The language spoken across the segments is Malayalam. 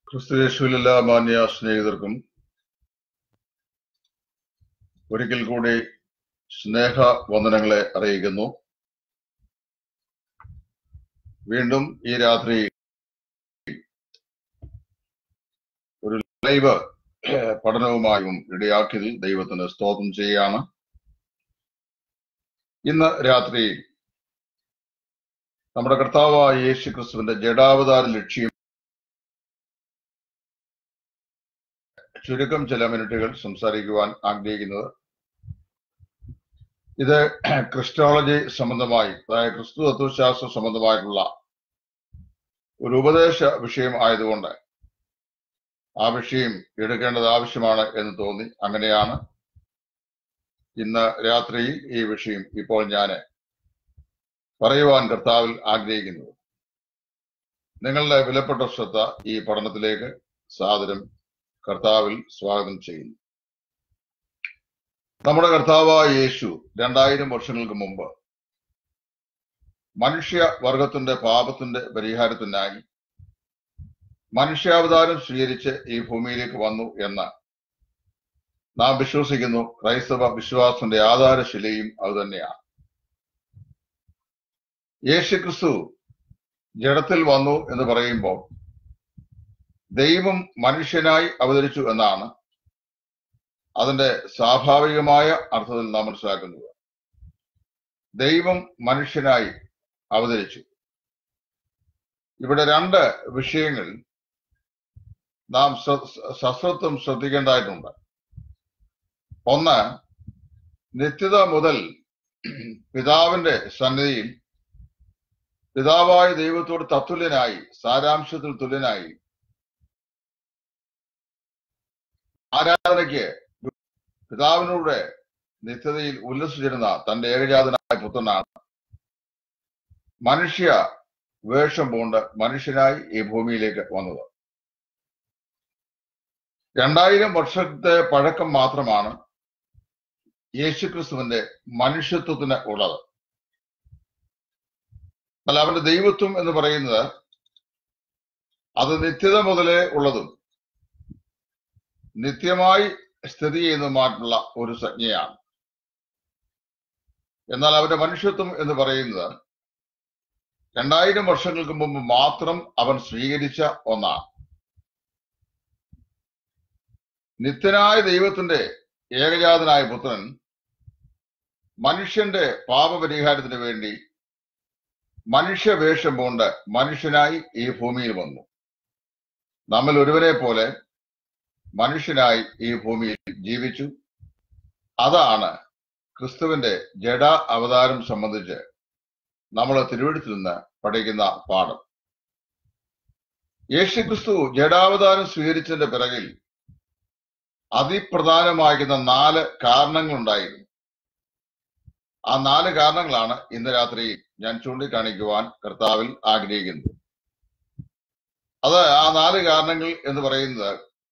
ക്രിസ്തുയേശുവിലെല്ലാ മാന്യ സ്നേഹിതർക്കും ഒരിക്കൽ കൂടി സ്നേഹ വന്ദനങ്ങളെ അറിയിക്കുന്നു വീണ്ടും ഈ രാത്രി ഒരു ലൈവ് ഏഹ്, പഠനവുമായും ഇടയാക്കിയതിൽ ദൈവത്തിന് സ്തോത്രം ചെയ്യാണ് ഇന്ന് രാത്രി നമ്മുടെ കർത്താവായ യേശു ക്രിസ്തുവിന്റെ ജഡാവതാര ലക്ഷ്യം ചുരുക്കം ചില മിനിറ്റുകൾ സംസാരിക്കുവാൻ ആഗ്രഹിക്കുന്നത് ഇത് ക്രിസ്റ്റോളജി സംബന്ധമായി അതായത് ക്രിസ്തു തത്വശാസ്ത്ര സംബന്ധമായിട്ടുള്ള ഒരു ഉപദേശ വിഷയം ആയതുകൊണ്ട് ആ വിഷയം എടുക്കേണ്ടത് ആവശ്യമാണ് എന്ന് തോന്നി അങ്ങനെയാണ് ഇന്ന് രാത്രിയിൽ ഈ വിഷയം ഇപ്പോൾ ഞാൻ പറയുവാൻ കർത്താവിൽ ആഗ്രഹിക്കുന്നത് നിങ്ങളുടെ വിലപ്പെട്ട ശ്രദ്ധ ഈ പഠനത്തിലേക്ക് സാദരം കർത്താവിൽ സ്വാഗതം ചെയ്യുന്നു നമ്മുടെ കർത്താവായ യേശു രണ്ടായിരം വർഷങ്ങൾക്ക് മുമ്പ് മനുഷ്യ വർഗത്തിന്റെ പാപത്തിന്റെ പരിഹാരത്തിനായി മനുഷ്യാവതാരം സ്വീകരിച്ച് ഈ ഭൂമിയിലേക്ക് വന്നു എന്ന് നാം വിശ്വസിക്കുന്നു ക്രൈസ്തവ വിശ്വാസത്തിന്റെ ആധാരശിലയും അതുതന്നെയാണ് യേശുക്രിസ്തു ജഡത്തിൽ വന്നു എന്ന് പറയുമ്പോൾ ദൈവം മനുഷ്യനായി അവതരിച്ചു എന്നാണ് അതിന്റെ സ്വാഭാവികമായ അർത്ഥത്തിൽ നാം മനസ്സിലാക്കുന്നത് ദൈവം മനുഷ്യനായി അവതരിച്ചു ഇവിടെ രണ്ട് വിഷയങ്ങൾ നാം ശ്ര- സശ്രദ്ധം ശ്രദ്ധിക്കേണ്ടതായിട്ടുണ്ട് ഒന്ന് നിത്യത മുതൽ പിതാവിന്റെ സന്നിധിയിൽ പിതാവായ ദൈവത്തോട് തത്തുല്യനായി സാരാംശത്തിൽ തുല്യനായി ആരാധനയ്ക്ക് പിതാവിനൂടെ നിത്യതയിൽ ഉല്ലസിച്ചിരുന്ന തന്റെ ഏകജാതനായ പുത്രനാണ് മനുഷ്യ വേഷം പൂണ്ട് മനുഷ്യനായി ഈ ഭൂമിയിലേക്ക് വന്നത് രണ്ടായിരം വർഷത്തെ പഴക്കം മാത്രമാണ് യേശുക്രിസ്തുവിന്റെ മനുഷ്യത്വത്തിന് ഉള്ളത് എന്നാൽ അവന്റെ ദൈവത്വം എന്ന് പറയുന്നത് അത് നിത്യത മുതലേ ഉള്ളതും നിത്യമായി സ്ഥിതി ചെയ്യുന്നതുമായിട്ടുള്ള ഒരു സംജ്ഞയാണ് എന്നാൽ അവന്റെ മനുഷ്യത്വം എന്ന് പറയുന്നത് രണ്ടായിരം വർഷങ്ങൾക്ക് മുമ്പ് മാത്രം അവൻ സ്വീകരിച്ച ഒന്നാണ് നിത്യനായ ദൈവത്തിന്റെ ഏകജാതനായ പുത്രൻ മനുഷ്യന്റെ പാപപരിഹാരത്തിന് വേണ്ടി മനുഷ്യവേഷം പൂണ്ട് മനുഷ്യനായി ഈ ഭൂമിയിൽ വന്നു നമ്മൾ ഒരുവനെ പോലെ മനുഷ്യനായി ഈ ഭൂമിയിൽ ജീവിച്ചു അതാണ് ക്രിസ്തുവിന്റെ ജഡ അവതാരം സംബന്ധിച്ച് നമ്മൾ തിരുവഴുത്തിൽ നിന്ന് പഠിക്കുന്ന പാഠം യേശുക്രിസ്തു ജഡാവതാരം സ്വീകരിച്ചതിന്റെ പിറകിൽ അതിപ്രധാനമായിരുന്ന നാല് കാരണങ്ങളുണ്ടായിരുന്നു ആ നാല് കാരണങ്ങളാണ് ഇന്ന് രാത്രി ഞാൻ ചൂണ്ടിക്കാണിക്കുവാൻ കർത്താവിൽ ആഗ്രഹിക്കുന്നത് അത് ആ നാല് കാരണങ്ങൾ എന്ന് പറയുന്നത്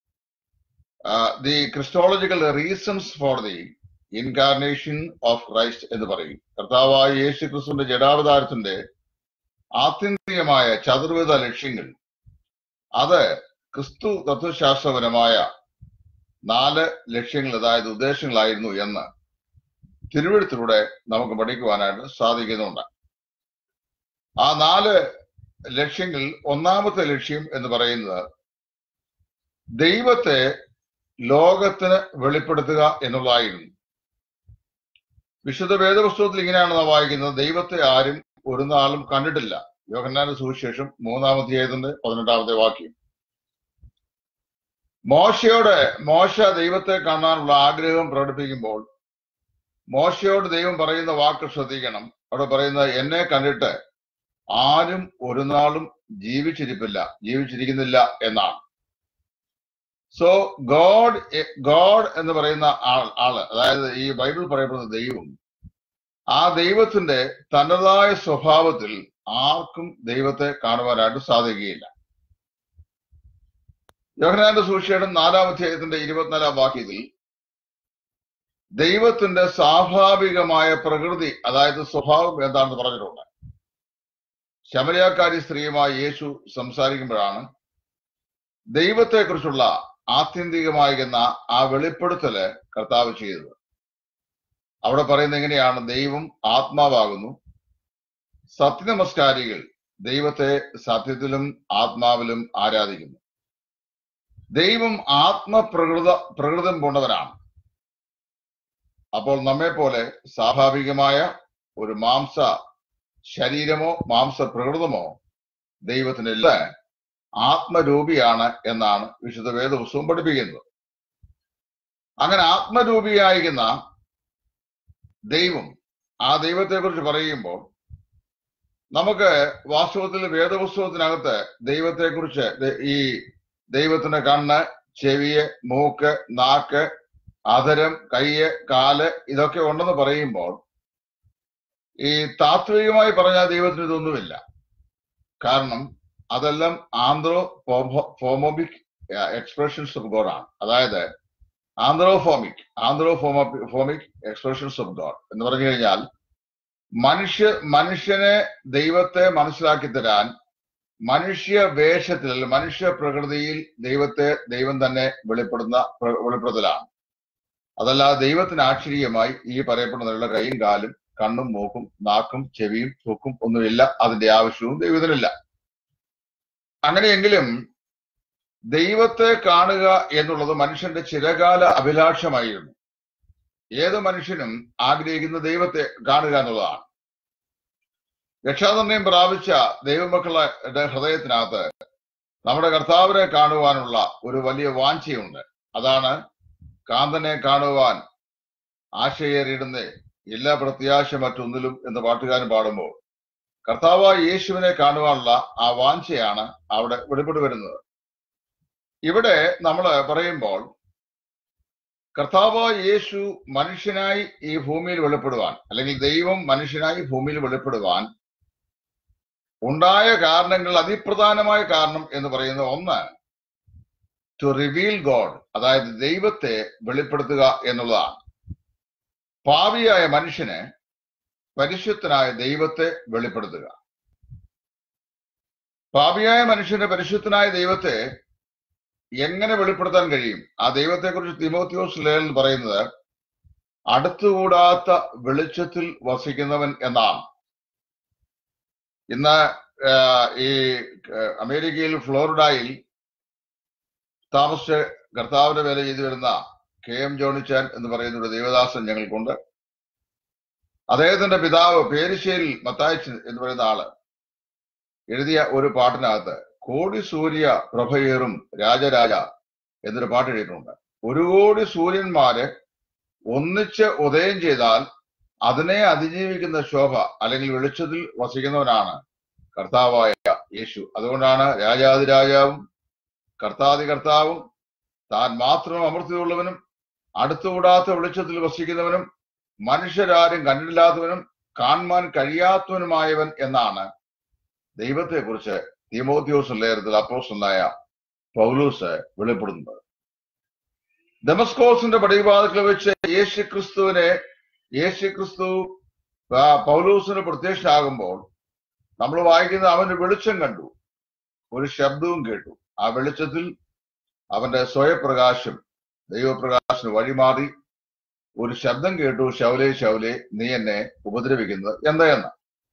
the christological reasons for the incarnation of Christ എന്ന് പറയും കർത്താവായ യേശു ക്രിസ്തുവിന്റെ ജഡാവതാരത്തിന്റെ ആത്യന്തികമായ ചതുർവിധ ലക്ഷ്യങ്ങൾ അത് ക്രിസ്തു തത്വശാസ്ത്രപരമായ നാല് ലക്ഷ്യങ്ങൾ അതായത് ഉദ്ദേശങ്ങളായിരുന്നു എന്ന് തിരുവഴുത്തിലൂടെ നമുക്ക് പഠിക്കുവാനായിട്ട് സാധിക്കുന്നുണ്ട് ആ നാല് ലക്ഷ്യങ്ങൾ ഒന്നാമത്തെ ലക്ഷ്യം എന്ന് പറയുന്നത് ദൈവത്തെ ലോകത്തിന് വെളിപ്പെടുത്തുക എന്നുള്ളതായിരുന്നു വിശുദ്ധ വേദപുസ്തകത്തിൽ ഇങ്ങനെയാണ് നാം വായിക്കുന്നത് ദൈവത്തെ ആരും ഒരു നാളും കണ്ടിട്ടില്ല യോഹന്നാന്റെ സുവിശേഷം മൂന്നാമധ്യായത്തിന്റെ പതിനെട്ടാമത്തെ വാക്യം മോശയോട് മോശ ദൈവത്തെ കാണാനുള്ള ആഗ്രഹം പ്രകടിപ്പിക്കുമ്പോൾ മോശയോട് ദൈവം പറയുന്ന വാക്ക് ശ്രദ്ധിക്കണം അവിടെ പറയുന്നത് എന്നെ കണ്ടിട്ട് ആരും ഒരു നാളും ജീവിച്ചിരിപ്പില്ല ജീവിച്ചിരിക്കുന്നില്ല എന്നാണ് സോ ഗോഡ് ഗോഡ് എന്ന് പറയുന്ന ആൾ ആള് അതായത് ഈ ബൈബിൾ പറയപ്പെടുന്ന ദൈവം ആ ദൈവത്തിന്റെ തനതായ സ്വഭാവത്തിൽ ആർക്കും ദൈവത്തെ കാണുവാനായിട്ട് സാധിക്കുകയില്ല യോഹനാന്റെ സുവിശേഷം നാലാം അധ്യായത്തിന്റെ ഇരുപത്തിനാലാം വാക്യത്തിൽ ദൈവത്തിന്റെ സ്വാഭാവികമായ പ്രകൃതി അതായത് സ്വഭാവം എന്താണെന്ന് പറഞ്ഞിട്ടുണ്ട് ശമരിയാക്കാരി സ്ത്രീയുമായി യേശു സംസാരിക്കുമ്പോഴാണ് ദൈവത്തെക്കുറിച്ചുള്ള ആത്യന്തികമായിരുന്ന ആ വെളിപ്പെടുത്തല് കർത്താവ് ചെയ്തത് അവിടെ പറയുന്നത് എങ്ങനെയാണ് ദൈവം ആത്മാവാകുന്നു സത്യനമസ്കാരികൾ ദൈവത്തെ സത്യത്തിലും ആത്മാവിലും ആരാധിക്കുന്നു ദൈവം ആത്മപ്രകൃത പ്രകൃതം കൊണ്ടവനാണ് അപ്പോൾ നമ്മെ പോലെ സ്വാഭാവികമായ ഒരു മാംസ ശരീരമോ മാംസ പ്രകൃതമോ ദൈവത്തിനില്ല ആത്മരൂപിയാണ് എന്നാണ് വിശുദ്ധ വേദപുസ്തകം പഠിപ്പിക്കുന്നത് അങ്ങനെ ആത്മരൂപിയായിരിക്കുന്ന ദൈവം ആ ദൈവത്തെ കുറിച്ച് പറയുമ്പോൾ നമുക്ക് വാസ്തവത്തിൽ വേദപുസ്തകത്തിനകത്ത് ദൈവത്തെക്കുറിച്ച് ദ- ഈ ദൈവത്തിന്റെ കണ്ണ് ചെവിയ് മൂക്ക് നാക്ക് അധരം കയ്യ് കാല് ഇതൊക്കെ ഉണ്ടെന്ന് പറയുമ്പോൾ ഈ താത്വികമായി പറഞ്ഞാൽ ദൈവത്തിന് ഇതൊന്നുമില്ല കാരണം അതെല്ലാം anthropomorphic expressions of God ആണ് അതായത് anthropomorphic anthropomorphic expressions of God എന്ന് പറഞ്ഞു കഴിഞ്ഞാൽ മനുഷ്യ മനുഷ്യനെ ദൈവത്തെ മനസ്സിലാക്കി തരാൻ മനുഷ്യ വേഷത്തിൽ അല്ലെങ്കിൽ മനുഷ്യ പ്രകൃതിയിൽ ദൈവത്തെ ദൈവം തന്നെ വെളിപ്പെടുന്ന പ്ര- വെളിപ്പെടുത്തലാണ് അതല്ലാതെ ദൈവത്തിന് ആശ്ചര്യമായി ഈ പറയപ്പെടുന്നതിലുള്ള കൈയും കാലും കണ്ണും മൂക്കും നാക്കും ചെവിയും തൊക്കും ഒന്നുമില്ല അതിന്റെ ആവശ്യവും ദൈവത്തിനില്ല അങ്ങനെയെങ്കിലും ദൈവത്തെ കാണുക എന്നുള്ളത് മനുഷ്യന്റെ ചിരകാല അഭിലാഷമായിരുന്നു ഏത് മനുഷ്യനും ആഗ്രഹിക്കുന്ന ദൈവത്തെ കാണുക എന്നുള്ളതാണ് രക്ഷാനിർണയം പ്രാപിച്ച ദൈവമക്കളുടെ ഹൃദയത്തിനകത്ത് നമ്മുടെ കർത്താവിനെ കാണുവാനുള്ള ഒരു വലിയ വാഞ്ചയുണ്ട് അതാണ് കാന്തനെ കാണുവാൻ ആശയേറിയിടുന്നേ എല്ലാ പ്രത്യാശ മറ്റൊന്നിലും എന്ന് പാട്ടുകാരൻ പാടുമ്പോൾ കർത്താവായ യേശുവിനെ കാണുവാനുള്ള ആ വാഞ്ചയാണ് അവിടെ വെളിപ്പെട്ട് വരുന്നത് ഇവിടെ നമ്മൾ പറയുമ്പോൾ കർത്താവായ യേശു മനുഷ്യനായി ഈ ഭൂമിയിൽ വെളിപ്പെടുവാൻ അല്ലെങ്കിൽ ദൈവം മനുഷ്യനായി ഭൂമിയിൽ വെളിപ്പെടുവാൻ ഉണ്ടായ കാരണങ്ങൾ അതിപ്രധാനമായ കാരണം എന്ന് പറയുന്നത് ഒന്ന് ടു റിവീൽ ഗോഡ് അതായത് ദൈവത്തെ വെളിപ്പെടുത്തുക എന്നുള്ളതാണ് പാവിയായ മനുഷ്യന് പരിശുദ്ധനായ ദൈവത്തെ വെളിപ്പെടുത്തുക പാപിയായ മനുഷ്യന് പരിശുദ്ധനായ ദൈവത്തെ എങ്ങനെ വെളിപ്പെടുത്താൻ കഴിയും ആ ദൈവത്തെക്കുറിച്ച് തിമോത്യോസ് ലേഖനിൽ പറയുന്നത് അടുത്തുകൂടാത്ത വെളിച്ചത്തിൽ വസിക്കുന്നവൻ എന്നാണ് ഇന്ന് ആ, ഈ ആ, അമേരിക്കയിൽ ഫ്ലോറിഡയിൽ താമസിച്ച് കർത്താവിന്റെ വേല ചെയ്തു വരുന്ന കെ എം ജോണിച്ചാൻ എന്ന് പറയുന്ന ഒരു ദേവദാസൻ ഞങ്ങൾക്കുണ്ട് അദ്ദേഹത്തിന്റെ പിതാവ് പേരിശ്ശേരിൽ മത്തായച്ചൻ എന്ന് പറയുന്ന ആള് എഴുതിയ ഒരു പാട്ടിനകത്ത് കോടി സൂര്യ പ്രഭയേറും രാജരാജ എന്നൊരു പാട്ട് എഴുതിയിട്ടുണ്ട് ഒരു കോടി സൂര്യന്മാര് ഒന്നിച്ച് ഉദയം ചെയ്താൽ അതിനെ അതിജീവിക്കുന്ന ശോഭ അല്ലെങ്കിൽ വെളിച്ചത്തിൽ വസിക്കുന്നവനാണ് കർത്താവായ യേശു അതുകൊണ്ടാണ് രാജാതിരാജാവും കർത്താതി കർത്താവും താൻ മാത്രം അമൃത്തിയുള്ളവനും അടുത്തുകൂടാത്ത വെളിച്ചത്തിൽ വസിക്കുന്നവനും മനുഷ്യരാരും കണ്ടിട്ടില്ലാത്തവനും കാണുവാൻ കഴിയാത്തവനുമായവൻ എന്നാണ് ദൈവത്തെക്കുറിച്ച് തീമോത്യോസ് ലേഖനത്തിൽ അപ്പോസ്റ്റലായ പൗലൂസ് വെളിപ്പെടുന്നത് ഡെമസ്കോസിന്റെ പടിവാതിൽ വെച്ച് യേശു ക്രിസ്തുവിനെ യേശു ക്രിസ്തു ആ, പൗലൂസിന് പ്രത്യക്ഷമാകുമ്പോൾ നമ്മൾ വായിക്കുന്ന അവന് വെളിച്ചം കണ്ടു ഒരു ശബ്ദവും കേട്ടു ആ വെളിച്ചത്തിൽ അവന്റെ സ്വയപ്രകാശം ദൈവപ്രകാശന് വഴിമാറി ഒരു ശബ്ദം കേട്ടു ശൗലേ ശൗലേ നീ എന്നെ ഉപദ്രവിക്കുന്നത് എന്തായെന്ന്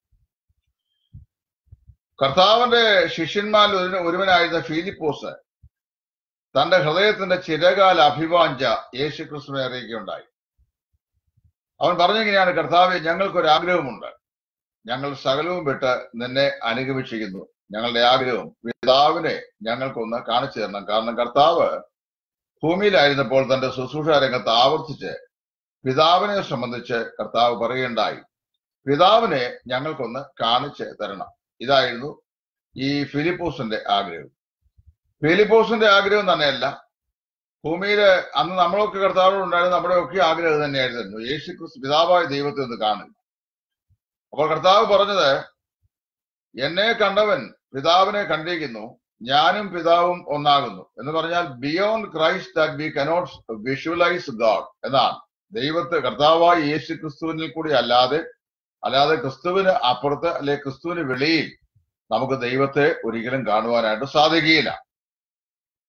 കർത്താവിന്റെ ശിഷ്യന്മാരിൽ ഒരു ഒരുവനായിരുന്ന ഫിലിപ്പോസ് തന്റെ ഹൃദയത്തിന്റെ ചിരകാല അഭിവാഞ്ച യേശു ക്രിസ്തുവിനെ അറിയിക്കുകയുണ്ടായി അവൻ പറഞ്ഞെങ്ങനെയാണ് കർത്താവെ ഞങ്ങൾക്കൊരു ആഗ്രഹമുണ്ട് ഞങ്ങൾ സകലവും വിട്ട് നിന്നെ അനുഗമിച്ചിരിക്കുന്നു ഞങ്ങളുടെ ആഗ്രഹം പിതാവിനെ ഞങ്ങൾക്കൊന്ന് കാണിച്ചു തരണം കാരണം കർത്താവ് ഭൂമിയിലായിരുന്നപ്പോൾ തന്റെ ശുശ്രൂഷ രംഗത്ത് ആവർത്തിച്ച് പിതാവിനെ സംബന്ധിച്ച് കർത്താവ് പറയുകയുണ്ടായി പിതാവിനെ ഞങ്ങൾക്കൊന്ന് കാണിച്ച് തരണം ഇതായിരുന്നു ഈ ഫിലിപ്പോസിന്റെ ആഗ്രഹം ഫിലിപ്പോസിന്റെ ആഗ്രഹം തന്നെയല്ല ഭൂമിയില് അന്ന് നമ്മളൊക്കെ കർത്താവോട് ഉണ്ടായിരുന്ന നമ്മുടെ ഒക്കെ ആഗ്രഹം തന്നെയായിരുന്നു യേശു ക്രിസ്തു പിതാവായ ദൈവത്തെ ഒന്ന് കാണുക അപ്പോൾ കർത്താവ് പറഞ്ഞത് എന്നെ കണ്ടവൻ പിതാവിനെ കണ്ടിരിക്കുന്നു ഞാനും പിതാവും ഒന്നാകുന്നു എന്ന് പറഞ്ഞാൽ beyond Christ that we cannot visualise God എന്നാണ് ദൈവത്തെ കർത്താവായ യേശു ക്രിസ്തുവിനിൽ കൂടി അല്ലാതെ അല്ലാതെ ക്രിസ്തുവിന് അപ്പുറത്ത് അല്ലെ ക്രിസ്തുവിന് വെളിയിൽ നമുക്ക് ദൈവത്തെ ഒരിക്കലും കാണുവാനായിട്ട് സാധിക്കുകയില്ല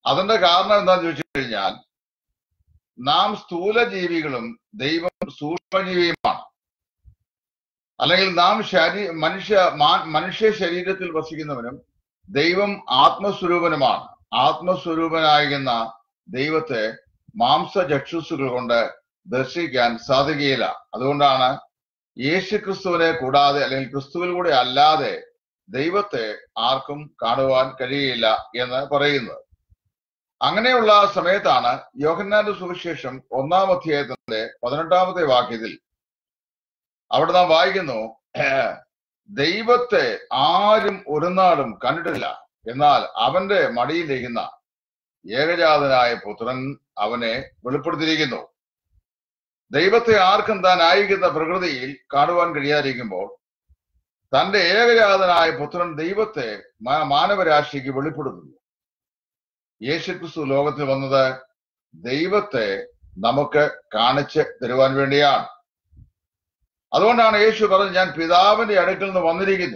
അതിന്റെ കാരണം എന്താന്ന് ചോദിച്ചു കഴിഞ്ഞാൽ നാം സ്ഥൂലജീവികളും ദൈവം സൂക്ഷ്മജീവിയുമാണ് അല്ലെങ്കിൽ നാം ശരീ മനുഷ്യ മാ- മനുഷ്യ ശരീരത്തിൽ വസിക്കുന്നവനും ദൈവം ആത്മസ്വരൂപനുമാണ് ആത്മസ്വരൂപനായിരുന്ന ദൈവത്തെ മാംസചക്ഷുസുകൾ കൊണ്ട് ദർശിക്കാൻ സാധിക്കുകയില്ല അതുകൊണ്ടാണ് യേശു ക്രിസ്തുവിനെ കൂടാതെ അല്ലെങ്കിൽ ക്രിസ്തുവിലൂടെ അല്ലാതെ ദൈവത്തെ ആർക്കും കാണുവാൻ കഴിയില്ല എന്ന് പറയുന്നത് അങ്ങനെയുള്ള സമയത്താണ് യോഹന്നാന്റെ സുവിശേഷം ഒന്നാം അധ്യായത്തിന്റെ പതിനെട്ടാമത്തെ വാക്യത്തിൽ അവിടെ നാം വായിക്കുന്നു "ഏഹ്, ദൈവത്തെ ആരും ഒരു നാളും കണ്ടിട്ടില്ല എന്നാൽ അവന്റെ മടിയിലിരിക്കുന്ന ഏകജാതനായ പുത്രൻ അവനെ വെളിപ്പെടുത്തിയിരിക്കുന്നു ദൈവത്തെ ആർക്കും താൻ ആയിരിക്കുന്ന പ്രകൃതിയിൽ കാണുവാൻ കഴിയാതിരിക്കുമ്പോൾ തന്റെ ഏകജാതനായ പുത്രൻ ദൈവത്തെ മാ- മാനവരാശിക്ക് വെളിപ്പെടുത്തുന്നു യേശുക്രിസ്തു ലോകത്തിൽ വന്നത് ദൈവത്തെ നമുക്ക് കാണിച്ച് തരുവാൻ വേണ്ടിയാണ് അതുകൊണ്ടാണ് യേശു പറഞ്ഞത് ഞാൻ പിതാവിന്റെ അടുക്കൽ നിന്ന് വന്നിരിക്കുന്നു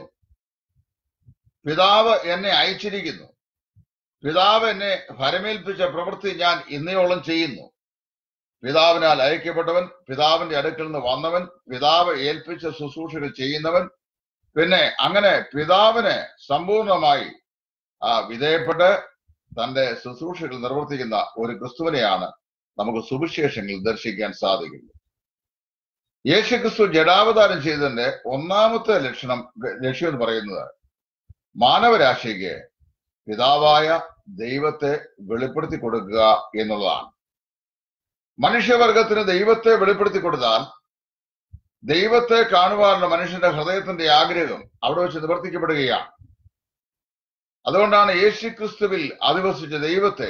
പിതാവ് എന്നെ അയച്ചിരിക്കുന്നു പിതാവ് എന്നെ ഫരമേൽപ്പിച്ച പ്രവൃത്തി ഞാൻ ഇന്നയോളം ചെയ്യുന്നു പിതാവിനാൽ അയക്കപ്പെട്ടവൻ പിതാവിന്റെ അടുക്കൽ നിന്ന് വന്നവൻ പിതാവ് ഏൽപ്പിച്ച ശുശ്രൂഷകൾ ചെയ്യുന്നവൻ പിന്നെ അങ്ങനെ പിതാവിനെ സമ്പൂർണമായി ആ വിധേയപ്പെട്ട് തന്റെ ശുശ്രൂഷകൾ നിർവർത്തിക്കുന്ന ഒരു ക്രിസ്തുവിനെയാണ് നമുക്ക് സുവിശേഷങ്ങളിൽ ദർശിക്കാൻ സാധിക്കുന്നത് യേശു ക്രിസ്തു ജഡാവതാരം ചെയ്തതിന്റെ ഒന്നാമത്തെ ലക്ഷണം ലക്ഷ്യം എന്ന് പറയുന്നത് മാനവരാശിക്ക് പിതാവായ ദൈവത്തെ വെളിപ്പെടുത്തി കൊടുക്കുക എന്നുള്ളതാണ് മനുഷ്യവർഗത്തിന് ദൈവത്തെ വെളിപ്പെടുത്തി കൊടുത്താൽ ദൈവത്തെ കാണുവാനുള്ള മനുഷ്യന്റെ ഹൃദയത്തിന്റെ ആഗ്രഹം അവിടെ വെച്ച് നിവർത്തിക്കപ്പെടുകയാണ് അതുകൊണ്ടാണ് യേശു ക്രിസ്തുവിൽ അധിവസിച്ച ദൈവത്തെ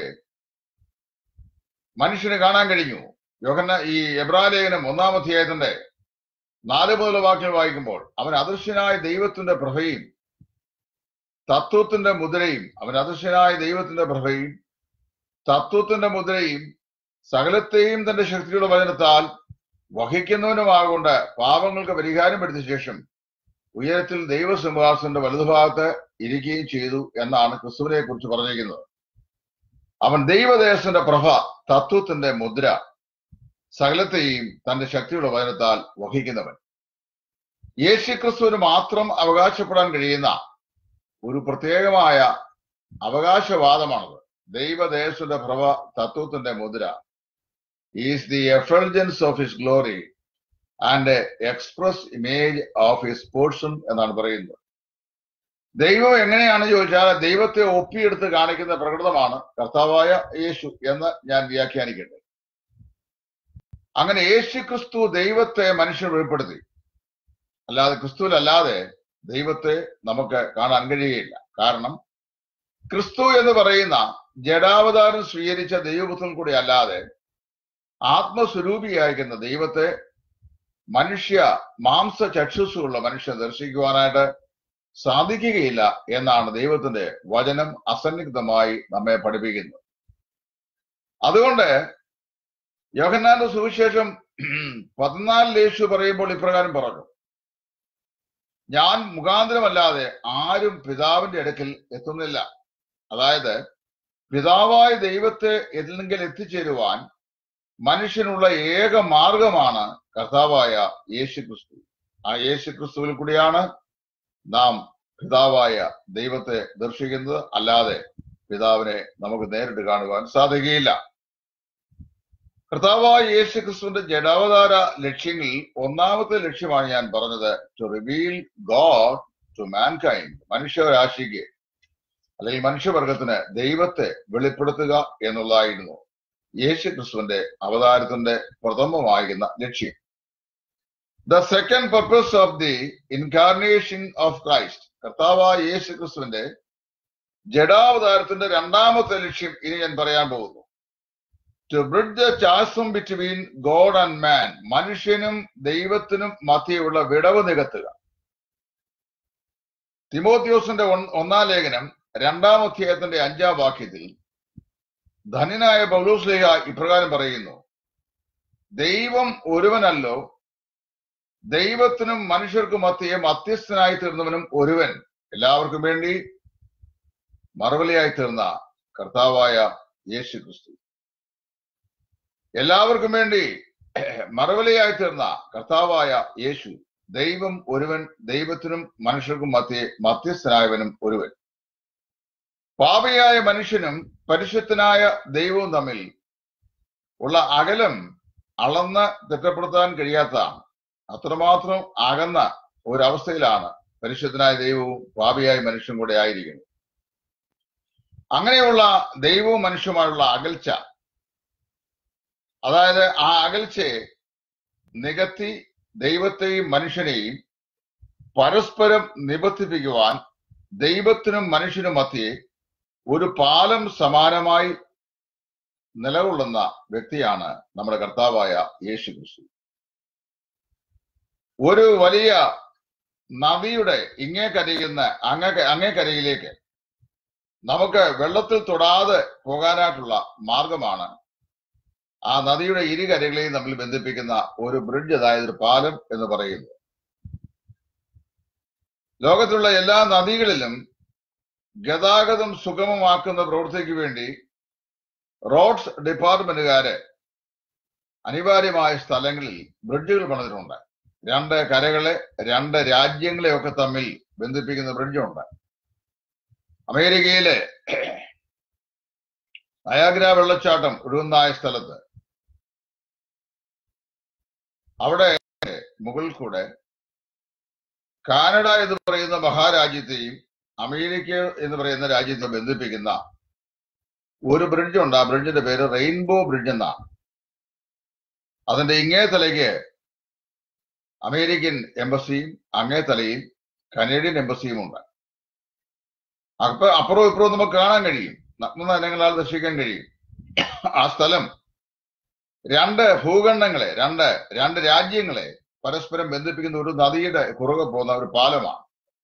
മനുഷ്യന് കാണാൻ കഴിഞ്ഞു യോഹന്ന ഈ എബ്രാലേഖനം ഒന്നാം അധ്യായത്തിന്റെ നാല് മുതൽ വാക്യം വായിക്കുമ്പോൾ അവൻ അദൃശ്യനായ ദൈവത്തിന്റെ പ്രഭയും തത്വത്തിന്റെ മുദ്രയും അവൻ അദൃശ്യനായ ദൈവത്തിന്റെ പ്രഭയും തത്വത്തിന്റെ മുദ്രയും സകലത്തെയും തന്റെ ശക്തിയുടെ വചനത്താൽ വഹിക്കുന്നവനുമാകൊണ്ട് പാപങ്ങൾക്ക് പരിഹാരം പെടുത്തിയ ശേഷം ഉയരത്തിൽ ദൈവസിംഹാസന്റെ വലതുഭാഗത്ത് ഇരിക്കുകയും ചെയ്തു എന്നാണ് ക്രിസ്തുവിനെ കുറിച്ച് പറഞ്ഞിരിക്കുന്നത് അവൻ ദൈവദേശത്തിന്റെ പ്രഭ തത്വത്തിന്റെ മുദ്ര സകലത്തെയും തന്റെ ശക്തിയുടെ വചനത്താൽ വഹിക്കുന്നവൻ യേശു ക്രിസ്തുവിന് മാത്രം അവകാശപ്പെടാൻ കഴിയുന്ന ഒരു പ്രത്യേകമായ അവകാശവാദമാണത് ദൈവദേശത്തിന്റെ പ്രഭ തത്വത്തിന്റെ മുദ്ര is the effulgence of his glory and express image of his person എന്നാണ് പറയുന്നത് ദൈവം എങ്ങനെയാണ് ചോദിച്ചാൽ ദൈവത്തെ ഒപ്പിയെടുത്ത് കാണിക്കുന്ന പ്രകൃതമാണ് കർത്താവായ യേശു എന്ന് ഞാൻ വ്യാഖ്യാനിക്കട്ടെ അങ്ങനെ യേശു ക്രിസ്തു ദൈവത്തെ മനുഷ്യൻ വെളിപ്പെടുത്തി അല്ലാതെ ക്രിസ്തുവിലല്ലാതെ ദൈവത്തെ നമുക്ക് കാണാൻ കഴിയുകയില്ല കാരണം ക്രിസ്തു എന്ന് പറയുന്ന ജഡാവതാരം സ്വീകരിച്ച ദൈവപുത്രൻ കൂടി അല്ലാതെ ആത്മസ്വരൂപിയായിരിക്കുന്ന ദൈവത്തെ മനുഷ്യ മാംസ ചക്ഷുസ്സുള്ള മനുഷ്യൻ ദർശിക്കുവാനായിട്ട് സാധിക്കുകയില്ല എന്നാണ് ദൈവത്തിന്റെ വചനം അസന്നിഗ്ധമായി നമ്മെ പഠിപ്പിക്കുന്നത് അതുകൊണ്ട് യോഹന്നാന്റെ സുവിശേഷം പതിനാലിൽ യേശു പറയുമ്പോൾ ഇപ്രകാരം പറഞ്ഞു ഞാൻ മുഖാന്തരമല്ലാതെ ആരും പിതാവിന്റെ അടുക്കൽ എത്തുന്നില്ല അതായത് പിതാവായ ദൈവത്തെ എതിലെങ്കിൽ എത്തിച്ചേരുവാൻ മനുഷ്യനുള്ള ഏക മാർഗമാണ് കർത്താവായ യേശു ക്രിസ്തു ആ യേശു ക്രിസ്തുവിൽ കൂടിയാണ് നാം പിതാവായ ദൈവത്തെ ദർശിക്കുന്നത് അല്ലാതെ പിതാവിനെ നമുക്ക് നേരിട്ട് കാണുവാൻ സാധിക്കുകയില്ല കർത്താവായ യേശു ക്രിസ്തുവിന്റെ ജഡാവതാര ലക്ഷ്യങ്ങളിൽ ഒന്നാമത്തെ ലക്ഷ്യമാണ് ഞാൻ പറഞ്ഞത് to reveal God to mankind മനുഷ്യരാശിക്ക് അല്ലെങ്കിൽ മനുഷ്യവർഗത്തിന് ദൈവത്തെ വെളിപ്പെടുത്തുക എന്നുള്ളതായിരുന്നു യേശു ക്രിസ്തുവിന്റെ അവതാരത്തിന്റെ പ്രഥമമായിരുന്ന ലക്ഷ്യം the second purpose of the incarnation of Christ കർത്താവായ യേശു ക്രിസ്തുവിന്റെ ജഡാവതാരത്തിന്റെ രണ്ടാമത്തെ ലക്ഷ്യം ഇനി ഞാൻ പറയാൻ പോകുന്നു to bridge the chasm between God and man മനുഷ്യനും ദൈവത്തിനും മധ്യയുള്ള വിടവ് നികത്തുക തിമോത്യോസിന്റെ ഒൻ- ഒന്നാം ലേഖനം രണ്ടാം അധ്യായത്തിന്റെ അഞ്ചാം വാക്യത്തിൽ ധന്യനായ പൗലോസ്ലേഹ ഇപ്രകാരം പറയുന്നു ദൈവം ഒരുവനല്ലോ ദൈവത്തിനും മനുഷ്യർക്കും മധ്യേ മധ്യസ്ഥനായി തീർന്നവനും ഒരുവൻ എല്ലാവർക്കും വേണ്ടി മറുപടിയായി തീർന്ന കർത്താവായ യേശു ക്രിസ്തു എല്ലാവർക്കും വേണ്ടി മറുവലയായി തീർന്ന കർത്താവായ യേശു ദൈവം ഒരുവൻ ദൈവത്തിനും മനുഷ്യർക്കും മധ്യേ മധ്യസ്ഥനായവനും ഒരുവൻ പാപിയായ മനുഷ്യനും പരിശുദ്ധനായ ദൈവവും തമ്മിൽ ഉള്ള അകലം അളന്ന് തിട്ടപ്പെടുത്താൻ കഴിയാത്തതാണ് അത്രമാത്രം അകന്ന ഒരവസ്ഥയിലാണ് പരിശുദ്ധനായ ദൈവവും പാപിയായ മനുഷ്യനും കൂടെ ആയിരിക്കുന്നത് അങ്ങനെയുള്ള ദൈവവും മനുഷ്യവുമായുള്ള അകൽച്ച അതായത് ആ അകൽച്ചയെ നികത്തി ദൈവത്തെയും മനുഷ്യനെയും പരസ്പരം നിബന്ധിപ്പിക്കുവാൻ ദൈവത്തിനും മനുഷ്യനും മധ്യേ ഒരു പാലം സമാനമായി നിലകൊള്ളുന്ന വ്യക്തിയാണ് നമ്മുടെ കർത്താവായ യേശു ക്രിസ്തു ഒരു വലിയ നദിയുടെ ഇങ്ങേ കരയുന്ന അങ്ങ അങ്ങേ കരയിലേക്ക് നമുക്ക് വെള്ളത്തിൽ തൊടാതെ പോകാനായിട്ടുള്ള മാർഗമാണ് ആ നദിയുടെ ഇരു കരകളെയും തമ്മിൽ ബന്ധിപ്പിക്കുന്ന ഒരു ബ്രിഡ്ജ് അതായത് ഒരു പാലം എന്ന് പറയുന്നത് ലോകത്തിലുള്ള എല്ലാ നദികളിലും ഗതാഗതം സുഗമമാക്കുന്ന പ്രവൃത്തിക്ക് വേണ്ടി റോഡ്സ് ഡിപ്പാർട്ട്മെന്റുകാര് അനിവാര്യമായ സ്ഥലങ്ങളിൽ ബ്രിഡ്ജുകൾ പണിതിട്ടുണ്ട് രണ്ട് കരകളെ രണ്ട് രാജ്യങ്ങളെ ഒക്കെ തമ്മിൽ ബന്ധിപ്പിക്കുന്ന ബ്രിഡ്ജുണ്ട് അമേരിക്കയിലെ നയാഗ്ര വെള്ളച്ചാട്ടം ഒഴുകുന്നായ സ്ഥലത്ത് അവിടെ മുകളിൽ കൂടെ കാനഡ എന്ന് പറയുന്ന മഹാരാജ്യത്തെയും അമേരിക്ക എന്ന് പറയുന്ന രാജ്യത്തെ ബന്ധിപ്പിക്കുന്ന ഒരു ബ്രിഡ്ജ് ഉണ്ട് ആ ബ്രിഡ്ജിന്റെ പേര് റെയിൻബോ ബ്രിഡ്ജ് എന്നാണ് അതിന്റെ ഇങ്ങേ തലയ്ക്ക് അമേരിക്കൻ എംബസിയും അങ്ങേ തലയിൽ കനേഡിയൻ എംബസിയും ഉണ്ട് അപ്പൊ അപ്പുറവും ഇപ്പുറവും നമുക്ക് കാണാൻ കഴിയും നഗ്നനയനങ്ങളാൽ ദർശിക്കാൻ കഴിയും ആ സ്ഥലം രണ്ട് ഭൂഖണ്ഡങ്ങളെ രണ്ട് രണ്ട് രാജ്യങ്ങളെ പരസ്പരം ബന്ധിപ്പിക്കുന്ന ഒരു നദിയുടെ കുറുകെ പോകുന്ന ഒരു പാലമാണ്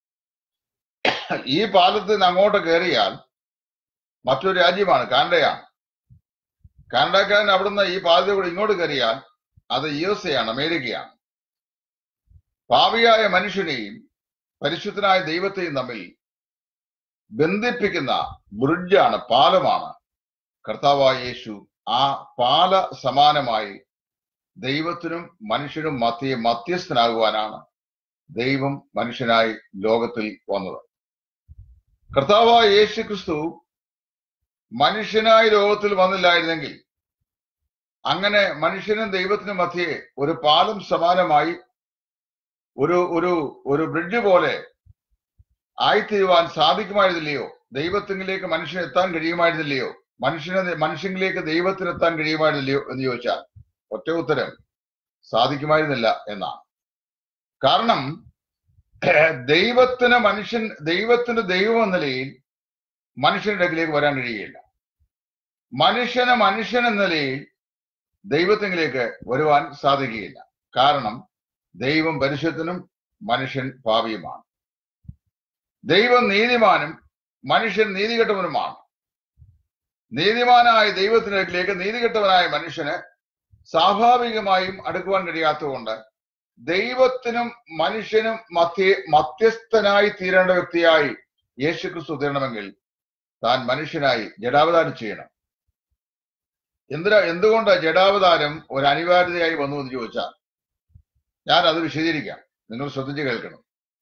ഈ പാലത്തിൽ നിന്ന് അങ്ങോട്ട് കയറിയാൽ മറ്റൊരു രാജ്യമാണ് കാനഡയാണ് കാനഡക്കാരൻ അവിടുന്ന് ഈ പാലത്തിൽ കൂടെ ഇങ്ങോട്ട് കയറിയാൽ അത് യു എസ് എ ആണ് അമേരിക്കയാണ് പാപിയായ മനുഷ്യനെയും പരിശുദ്ധനായ ദൈവത്തെയും തമ്മിൽ ബന്ധിപ്പിക്കുന്ന ബ്രിഡ്ജാണ് പാലമാണ് കർത്താവായ യേശു ആ പാല സമാനമായി ദൈവത്തിനും മനുഷ്യനും മധ്യ മധ്യസ്ഥനാകുവാനാണ് ദൈവം മനുഷ്യനായി ലോകത്തിൽ വന്നത് കർത്താവായ യേശു ക്രിസ്തു മനുഷ്യനായി ലോകത്തിൽ വന്നില്ലായിരുന്നെങ്കിൽ അങ്ങനെ മനുഷ്യനും ദൈവത്തിനും മധ്യേ ഒരു പാലം സമാനമായി ഒരു ഒരു ഒരു ബ്രിഡ്ജ് പോലെ ആയിത്തീരുവാൻ സാധിക്കുമായിരുന്നില്ലയോ ദൈവത്തിങ്കിലേക്ക് മനുഷ്യന് എത്താൻ കഴിയുമായിരുന്നില്ലയോ മനുഷ്യന് മനുഷ്യനിലേക്ക് ദൈവത്തിന് എത്താൻ കഴിയുമായിരുന്നില്ലയോ എന്ന് ചോദിച്ചാൽ ഒറ്റ ഉത്തരം സാധിക്കുമായിരുന്നില്ല എന്നാണ് കാരണം ദൈവത്തിന് മനുഷ്യൻ ദൈവത്തിന് ദൈവം എന്ന നിലയിൽ മനുഷ്യന്റെ അടുക്കിലേക്ക് വരാൻ കഴിയുകയില്ല മനുഷ്യന് മനുഷ്യൻ എന്ന നിലയിൽ ദൈവത്തിങ്കിലേക്ക് വരുവാൻ സാധിക്കുകയില്ല കാരണം ദൈവം പരിശുദ്ധനും മനുഷ്യൻ ഭാവിയുമാണ് ദൈവം നീതിമാനും മനുഷ്യൻ നീതികെട്ടവനുമാണ് നീതിമാനായ ദൈവത്തിനടുക്കിലേക്ക് നീതികെട്ടവനായ മനുഷ്യന് സ്വാഭാവികമായും അടുക്കുവാൻ കഴിയാത്തതുകൊണ്ട് ദൈവത്തിനും മനുഷ്യനും മധ്യ മധ്യസ്ഥനായി തീരേണ്ട വ്യക്തിയായി യേശുക്രിസ്തു തീരണമെങ്കിൽ താൻ മനുഷ്യനായി ജഡാവതാരം ചെയ്യണം എന്തിനാ എന്തുകൊണ്ട് ജഡാവതാരം ഒരു അനിവാര്യതയായി വന്നു എന്ന് ചോദിച്ചാൽ ഞാൻ അത് വിശദീകരിക്കാം നിങ്ങൾ ശ്രദ്ധിച്ച് കേൾക്കണം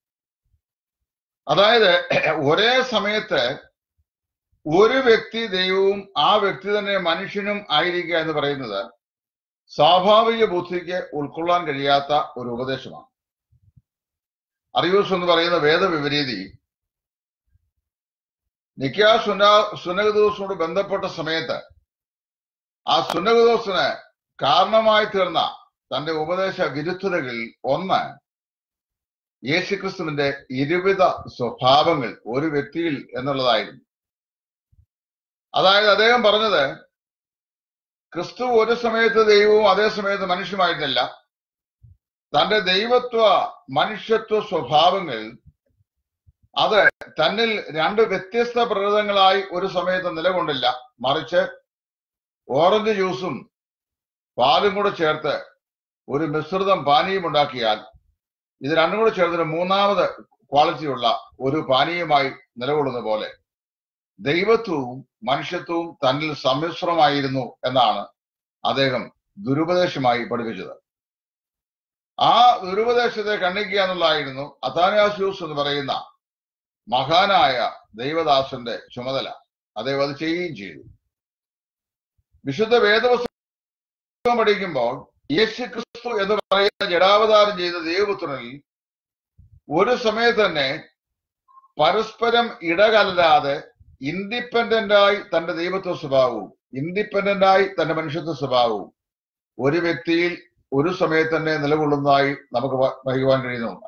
അതായത് ഒരേ സമയത്ത് ഒരു വ്യക്തി ദൈവവും ആ വ്യക്തി തന്നെ മനുഷ്യനും ആയിരിക്കുക എന്ന് പറയുന്നത് സ്വാഭാവിക ബുദ്ധിക്ക് ഉൾക്കൊള്ളാൻ കഴിയാത്ത ഒരു ഉപദേശമാണ് അറിയൂസ് എന്ന് പറയുന്ന വേദവിപരീതി നിക്കാ സുന സുനകദോസിനോട് ബന്ധപ്പെട്ട സമയത്ത് ആ സുനകദോസിന് കാരണമായി തീർന്ന തന്റെ ഉപദേശ വിരുദ്ധതകളിൽ ഒന്ന് യേശുക്രിസ്തുവിന്റെ ഇരുവിധ സ്വഭാവങ്ങൾ ഒരു വ്യക്തിയിൽ എന്നുള്ളതായിരുന്നു അതായത് അദ്ദേഹം പറഞ്ഞത് ക്രിസ്തു ഒരു സമയത്ത് ദൈവവും അതേ സമയത്ത് മനുഷ്യമായിരുന്നില്ല തന്റെ ദൈവത്വ മനുഷ്യത്വ സ്വഭാവങ്ങൾ അത് തന്നിൽ രണ്ട് വ്യത്യസ്ത പ്രകൃതങ്ങളായി ഒരു സമയത്ത് നിലകൊണ്ടില്ല മറിച്ച് ഓറഞ്ച് ജ്യൂസും പാലും കൂടെ ചേർത്ത് ഒരു മിശ്രിതം പാനീയം ഉണ്ടാക്കിയാൽ ഇത് രണ്ടും കൂടെ ചേർത്തിന് മൂന്നാമത് ക്വാളിറ്റിയുള്ള ഒരു പാനീയമായി നിലകൊള്ളുന്ന പോലെ ദൈവത്വവും മനുഷ്യത്വവും തന്നിൽ സമ്മിശ്രമായിരുന്നു എന്നാണ് അദ്ദേഹം ദുരുപദേശമായി പഠിപ്പിച്ചത് ആ ദുരുപദേശത്തെ ഖണ്ഡിക്കുക എന്നുള്ളതായിരുന്നു അതാനാസ്യൂസ് എന്ന് പറയുന്ന മഹാനായ ദൈവദാസന്റെ ചുമതല അദ്ദേഹം അത് ചെയ്യുകയും ചെയ്തു വിശുദ്ധ വേദപുസ്തകം പഠിക്കുമ്പോൾ യേശു ക്രിസ്തു എന്ന് പറയുന്ന ജഡാവതാരം ചെയ്ത ദൈവപുത്രനിൽ ഒരു സമയത്ത് തന്നെ പരസ്പരം ഇടകലരാതെ ഇൻഡിപെൻഡന്റായി തന്റെ ദൈവത്വ സ്വഭാവവും ഇൻഡിപെൻഡന്റായി തന്റെ മനുഷ്യത്വ സ്വഭാവവും ഒരു വ്യക്തിയിൽ ഒരു സമയത്ത് തന്നെ നിലകൊള്ളുന്നതായി നമുക്ക് വ- വഹിക്കുവാൻ കഴിയുന്നുണ്ട്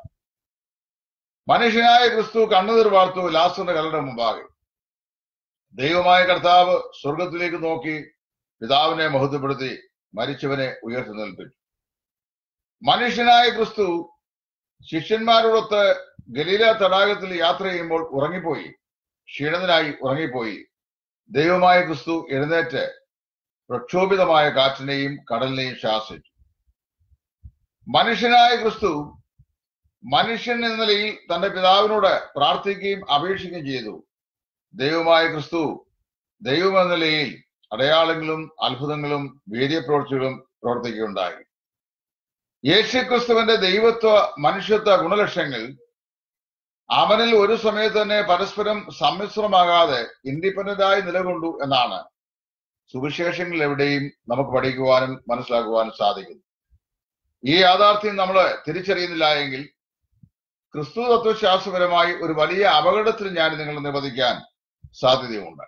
മനുഷ്യനായ ക്രിസ്തു കണ്ണുനീർ വാർത്തു ലാസറിന്റെ കലയുടെ മുമ്പാകെ ദൈവമായ കർത്താവ് സ്വർഗത്തിലേക്ക് നോക്കി പിതാവിനെ മഹത്വപ്പെടുത്തി മരിച്ചവനെ ഉയർത്തി നിൽപ്പിച്ചു മനുഷ്യനായ ക്രിസ്തു ശിഷ്യന്മാരോടൊത്ത് ഗലീല തടാകത്തിൽ യാത്ര ചെയ്യുമ്പോൾ ഉറങ്ങിപ്പോയി ക്ഷീണിതനായി ഉറങ്ങിപ്പോയി ദൈവമായ ക്രിസ്തു എഴുന്നേറ്റ് പ്രക്ഷോഭിതമായ കാറ്റിനെയും കടലിനെയും ശാസിച്ചു മനുഷ്യനായ ക്രിസ്തു മനുഷ്യൻ എന്ന നിലയിൽ തന്റെ പിതാവിനോട് പ്രാർത്ഥിക്കുകയും അപേക്ഷിക്കുകയും ചെയ്തു ദൈവമായ ക്രിസ്തു ദൈവം എന്ന നിലയിൽ അടയാളങ്ങളും അത്ഭുതങ്ങളും വീര്യപ്രവൃത്തികളും പ്രവർത്തിക്കുകയുണ്ടായി യേശു ക്രിസ്തുവിന്റെ ദൈവത്വ മനുഷ്യത്വ ഗുണലക്ഷങ്ങൾ അവനിൽ ഒരു സമയത്ത് തന്നെ പരസ്പരം സമ്മിശ്രമാകാതെ ഇൻഡിപെൻഡന്റായി നിലകൊണ്ടു എന്നാണ് സുവിശേഷങ്ങളിൽ എവിടെയും നമുക്ക് പഠിക്കുവാനും മനസ്സിലാക്കുവാനും സാധിക്കുന്നു ഈ യാഥാർത്ഥ്യം നമ്മൾ തിരിച്ചറിയുന്നില്ല എങ്കിൽ ക്രിസ്തു തത്വശാസ്ത്രപരമായി ഒരു വലിയ അപകടത്തിൽ ഞാൻ നിങ്ങളെ നിബന്ധിക്കാൻ സാധ്യതയുണ്ട്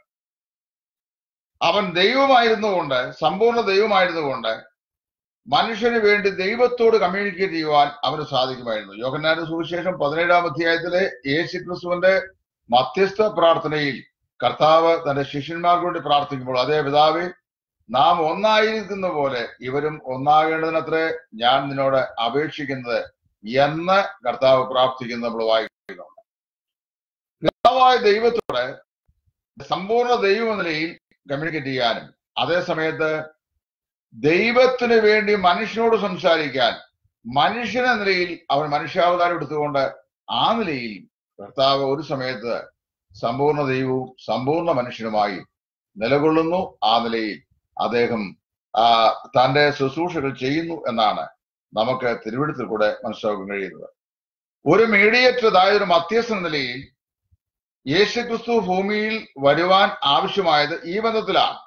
അവൻ ദൈവമായിരുന്നുകൊണ്ട് സമ്പൂർണ്ണ ദൈവമായിരുന്നുകൊണ്ട് മനുഷ്യന് വേണ്ടി ദൈവത്തോട് കമ്മ്യൂണിക്കേറ്റ് ചെയ്യുവാൻ അവന് സാധിക്കുമായിരുന്നു യോഹന്നാന്റെ സുവിശേഷം പതിനേഴാം അധ്യായത്തിലെ യേശു ക്രിസ്തുവിന്റെ മധ്യസ്ഥ പ്രാർത്ഥനയിൽ കർത്താവ് തന്റെ ശിഷ്യന്മാർക്ക് വേണ്ടി പ്രാർത്ഥിക്കുമ്പോൾ അതേ പിതാവേ നാം ഒന്നായിരിക്കുന്ന പോലെ ഇവരും ഒന്നാകേണ്ടതിനത്രേ ഞാൻ നിന്നോട് അപേക്ഷിക്കുന്നത് എന്ന് കർത്താവ് പ്രാർത്ഥിക്കുന്നത് നമ്മൾ വായിക്കുന്നുണ്ട് പിതാവായ ദൈവത്തോട് സമ്പൂർണ്ണ ദൈവം എന്ന നിലയിൽ കമ്മ്യൂണിക്കേറ്റ് ചെയ്യാനും അതേ സമയത്ത് ദൈവത്തിന് വേണ്ടി മനുഷ്യനോട് സംസാരിക്കാൻ മനുഷ്യൻ എന്ന നിലയിൽ അവൻ മനുഷ്യാവതാരം എടുത്തുകൊണ്ട് ആ നിലയിൽ കർത്താവ് ഒരു സമയത്ത് സമ്പൂർണ്ണ ദൈവവും സമ്പൂർണ്ണ മനുഷ്യനുമായി നിലകൊള്ളുന്നു ആ നിലയിൽ അദ്ദേഹം ആ തന്റെ ശുശ്രൂഷകൾ ചെയ്യുന്നു എന്നാണ് നമുക്ക് തിരുവഴുത്തിൽ കൂടെ മനസ്സിലാക്കാൻ കഴിയുന്നത് ഒരു മീഡിയേറ്റർ അതായത് ഒരു മധ്യസ്ഥ എന്ന നിലയിൽ യേശുക്രിസ്തു ഭൂമിയിൽ വരുവാൻ ആവശ്യമായത് ഈ ബന്ധത്തിലാണ്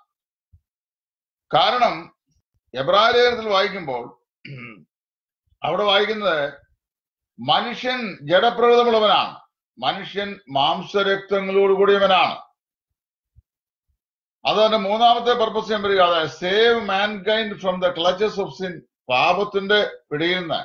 കാരണം എബ്രായ ലേഖനത്തിൽ വായിക്കുമ്പോൾ അവിടെ വായിക്കുന്നത് മനുഷ്യൻ ജഡപ്രകൃതമുള്ളവനാണ് മനുഷ്യൻ മാംസരക്തങ്ങളോട് കൂടിയവനാണ് അത് തന്നെ മൂന്നാമത്തെ പർപ്പസ് ഞാൻ പറയുക അതായത് save mankind from the clutches of sin പാപത്തിന്റെ പിടിയിൽ നിന്ന്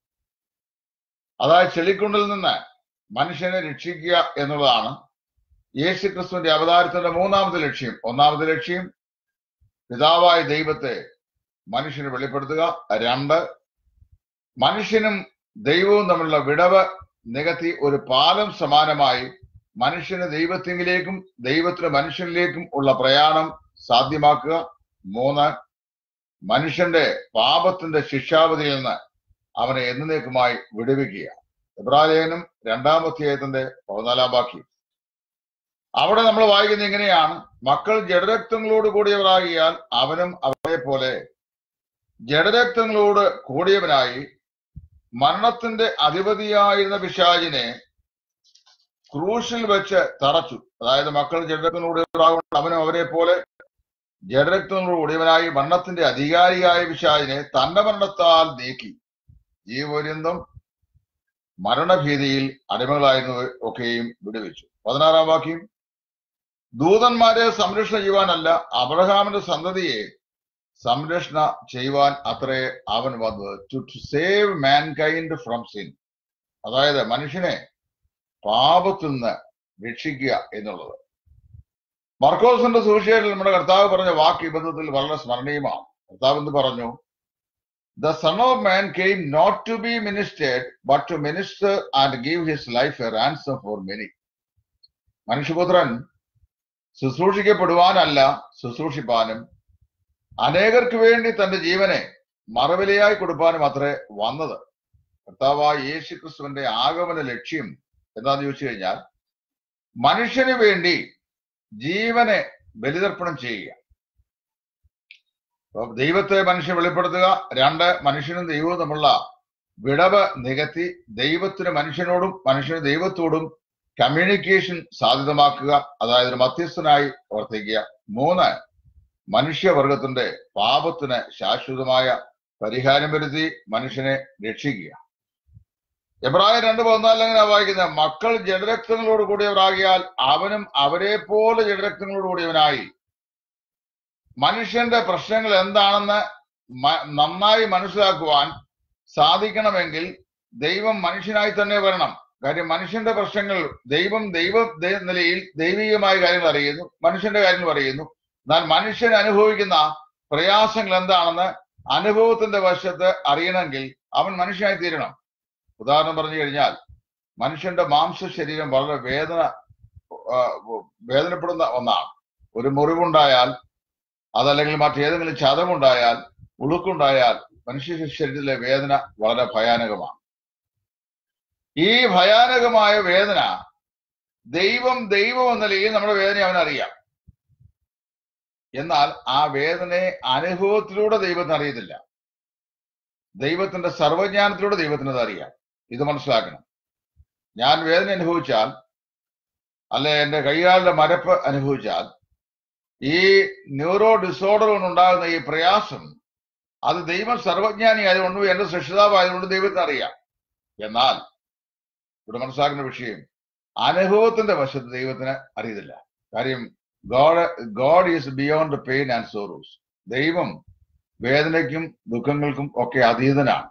അതായത് ചെളിക്കുണ്ടിൽ നിന്ന് മനുഷ്യനെ രക്ഷിക്കുക എന്നുള്ളതാണ് യേശു ക്രിസ്തുവിന്റെ അവതാരത്തിന്റെ മൂന്നാമത്തെ ലക്ഷ്യം ഒന്നാമത്തെ ലക്ഷ്യം പിതാവായ ദൈവത്തെ മനുഷ്യന് വെളിപ്പെടുത്തുക രണ്ട് മനുഷ്യനും ദൈവവും തമ്മിലുള്ള വിടവ് നികത്തി ഒരു പാലം സമാനമായി മനുഷ്യന് ദൈവത്തിങ്കിലേക്കും ദൈവത്തിന് മനുഷ്യനിലേക്കും ഉള്ള പ്രയാണം സാധ്യമാക്കുക മൂന്ന് മനുഷ്യന്റെ പാപത്തിന്റെ ശിക്ഷാവധിയിൽ നിന്ന് അവനെ എന്നേക്കുമായി വിടുവിക്കുക ഇബ്രാഹിം രണ്ടാമധ്യായത്തിന്റെ പതിനാലാം വാക്യം അവിടെ നമ്മൾ വായിക്കുന്നത് ഇങ്ങനെയാണ് മക്കൾ ജഡരക്തങ്ങളോട് കൂടിയവരാകിയാൽ അവനും അവരെ പോലെ ജഡരക്തങ്ങളോട് കൂടിയവനായി മരണത്തിന്റെ അധിപതിയായിരുന്ന പിശാചിനെ ക്രൂശിൽ വെച്ച് തറച്ചു അതായത് മക്കൾ ജഡരക്തങ്ങളോട് അവനും അവരെ പോലെ ജഡരക്തങ്ങളോട് കൂടിയവനായി മരണത്തിന്റെ അധികാരിയായ പിശാചിനെ തന്റെ മരണത്താൽ നീക്കി ജീവപര്യന്തം മരണഭീതിയിൽ അടിമകളായിരുന്നവ ഒക്കെയും വിടുവിച്ചു പതിനാറാം വാക്യം ദൂതന്മാരെ സംരക്ഷണ ചെയ്യുവാനല്ല അബ്രഹാമിന്റെ സന്തതിയെ സംരക്ഷണ ചെയ്യുവാൻ അത്രേ അവൻ വന്നത് to save mankind from sin അതായത് മനുഷ്യനെ പാപത്തിൽ നിന്ന് രക്ഷിക്കുക എന്നുള്ളത് മർക്കോസിന്റെ സുവിശേഷത്തിൽ നമ്മുടെ കർത്താവ് പറഞ്ഞ വാക്ക് ഈ ബന്ധത്തിൽ വളരെ സ്മരണീയമാണ് കർത്താവ് എന്ന് പറഞ്ഞു the son of man came not to be ministered but to minister and give his life a ransom for many മനുഷ്യപുത്രൻ ശുശ്രൂഷിക്കപ്പെടുവാനല്ല ശുശ്രൂഷിപ്പാനും അനേകർക്ക് വേണ്ടി തന്റെ ജീവനെ മറവിലയായി കൊടുപ്പാനും അത്രേ വന്നത് കർത്താവായ യേശു ക്രിസ്തുവിന്റെ ആഗമന ലക്ഷ്യം എന്താന്ന് ചോദിച്ചു കഴിഞ്ഞാൽ മനുഷ്യന് വേണ്ടി ജീവനെ ബലിതർപ്പണം ചെയ്യുക അപ്പൊ ദൈവത്തെ മനുഷ്യൻ വെളിപ്പെടുത്തുക രണ്ട് മനുഷ്യനും ദൈവവും തമ്മിലുള്ള വിടവ് നികത്തി ദൈവത്തിന് മനുഷ്യനോടും മനുഷ്യന് ദൈവത്തോടും കമ്മ്യൂണിക്കേഷൻ സാധ്യതമാക്കുക അതായത് ഒരു മധ്യസ്ഥനായി പ്രവർത്തിക്കുക മൂന്ന് മനുഷ്യവർഗത്തിന്റെ പാപത്തിന് ശാശ്വതമായ പരിഹാരം വരുത്തി മനുഷ്യനെ രക്ഷിക്കുക എബ്രായ രണ്ട് പതിനാലിൽ അങ്ങനെ വായിക്കുന്നത് മക്കൾ ജഡരക്തങ്ങളോട് കൂടിയവരാകിയാൽ അവനും അവരെ പോലെ ജഡരക്തങ്ങളോട് കൂടിയവനായി മനുഷ്യന്റെ പ്രശ്നങ്ങൾ എന്താണെന്ന് മ- നന്നായി മനസ്സിലാക്കുവാൻ സാധിക്കണമെങ്കിൽ ദൈവം മനുഷ്യനായി തന്നെ വരണം കാര്യം മനുഷ്യന്റെ പ്രശ്നങ്ങൾ ദൈവം ദൈവ ദൈ- നിലയിൽ ദൈവികമായ കാര്യങ്ങൾ അറിയുന്നു മനുഷ്യന്റെ കാര്യങ്ങൾ അറിയുന്നു എന്നാൽ മനുഷ്യൻ അനുഭവിക്കുന്ന പ്രയാസങ്ങൾ എന്താണെന്ന് അനുഭവത്തിന്റെ വശത്ത് അറിയണമെങ്കിൽ അവൻ മനുഷ്യനായി തീരണം ഉദാഹരണം പറഞ്ഞു കഴിഞ്ഞാൽ മനുഷ്യന്റെ മാംസ ശരീരം വളരെ വേദന ആ, വേദനപ്പെടുന്ന ഒന്നാണ് ഒരു മുറിവുണ്ടായാൽ അതല്ലെങ്കിൽ മറ്റേതെങ്കിലും ചതവുണ്ടായാൽ ഉളുക്കുണ്ടായാൽ മനുഷ്യ ശരീരത്തിലെ വേദന വളരെ ഭയാനകമാണ് ഈ ഭയാനകമായ വേദന ദൈവം ദൈവം എന്ന നിലയിൽ നമ്മുടെ വേദന അവനറിയാം എന്നാൽ ആ വേദനയെ അനുഭവത്തിലൂടെ ദൈവത്തിന് അറിയത്തില്ല ദൈവത്തിന്റെ സർവജ്ഞാനത്തിലൂടെ ദൈവത്തിന് അത് അറിയാം ഇത് മനസ്സിലാക്കണം ഞാൻ വേദന അനുഭവിച്ചാൽ അല്ലെ എന്റെ കൈകാലിന്റെ മരപ്പ് അനുഭവിച്ചാൽ ഈ ന്യൂറോ ഡിസോർഡർ കൊണ്ടുണ്ടാകുന്ന ഈ പ്രയാസം അത് ദൈവം സർവജ്ഞാനി ആയതുകൊണ്ടും എന്റെ സൃഷ്ടിതാവ് ആയതുകൊണ്ട് ദൈവത്തിന് അറിയാം എന്നാൽ ഇവിടെ മനസ്സിലാക്കുന്ന വിഷയം അനുഭവത്തിന്റെ വശത്ത് ദൈവത്തിന് അറിയത്തില്ല കാര്യം God God is beyond pain and sorrows ദൈവം വേദനയ്ക്കും ദുഃഖങ്ങൾക്കും ഒക്കെ അതീതനാണ്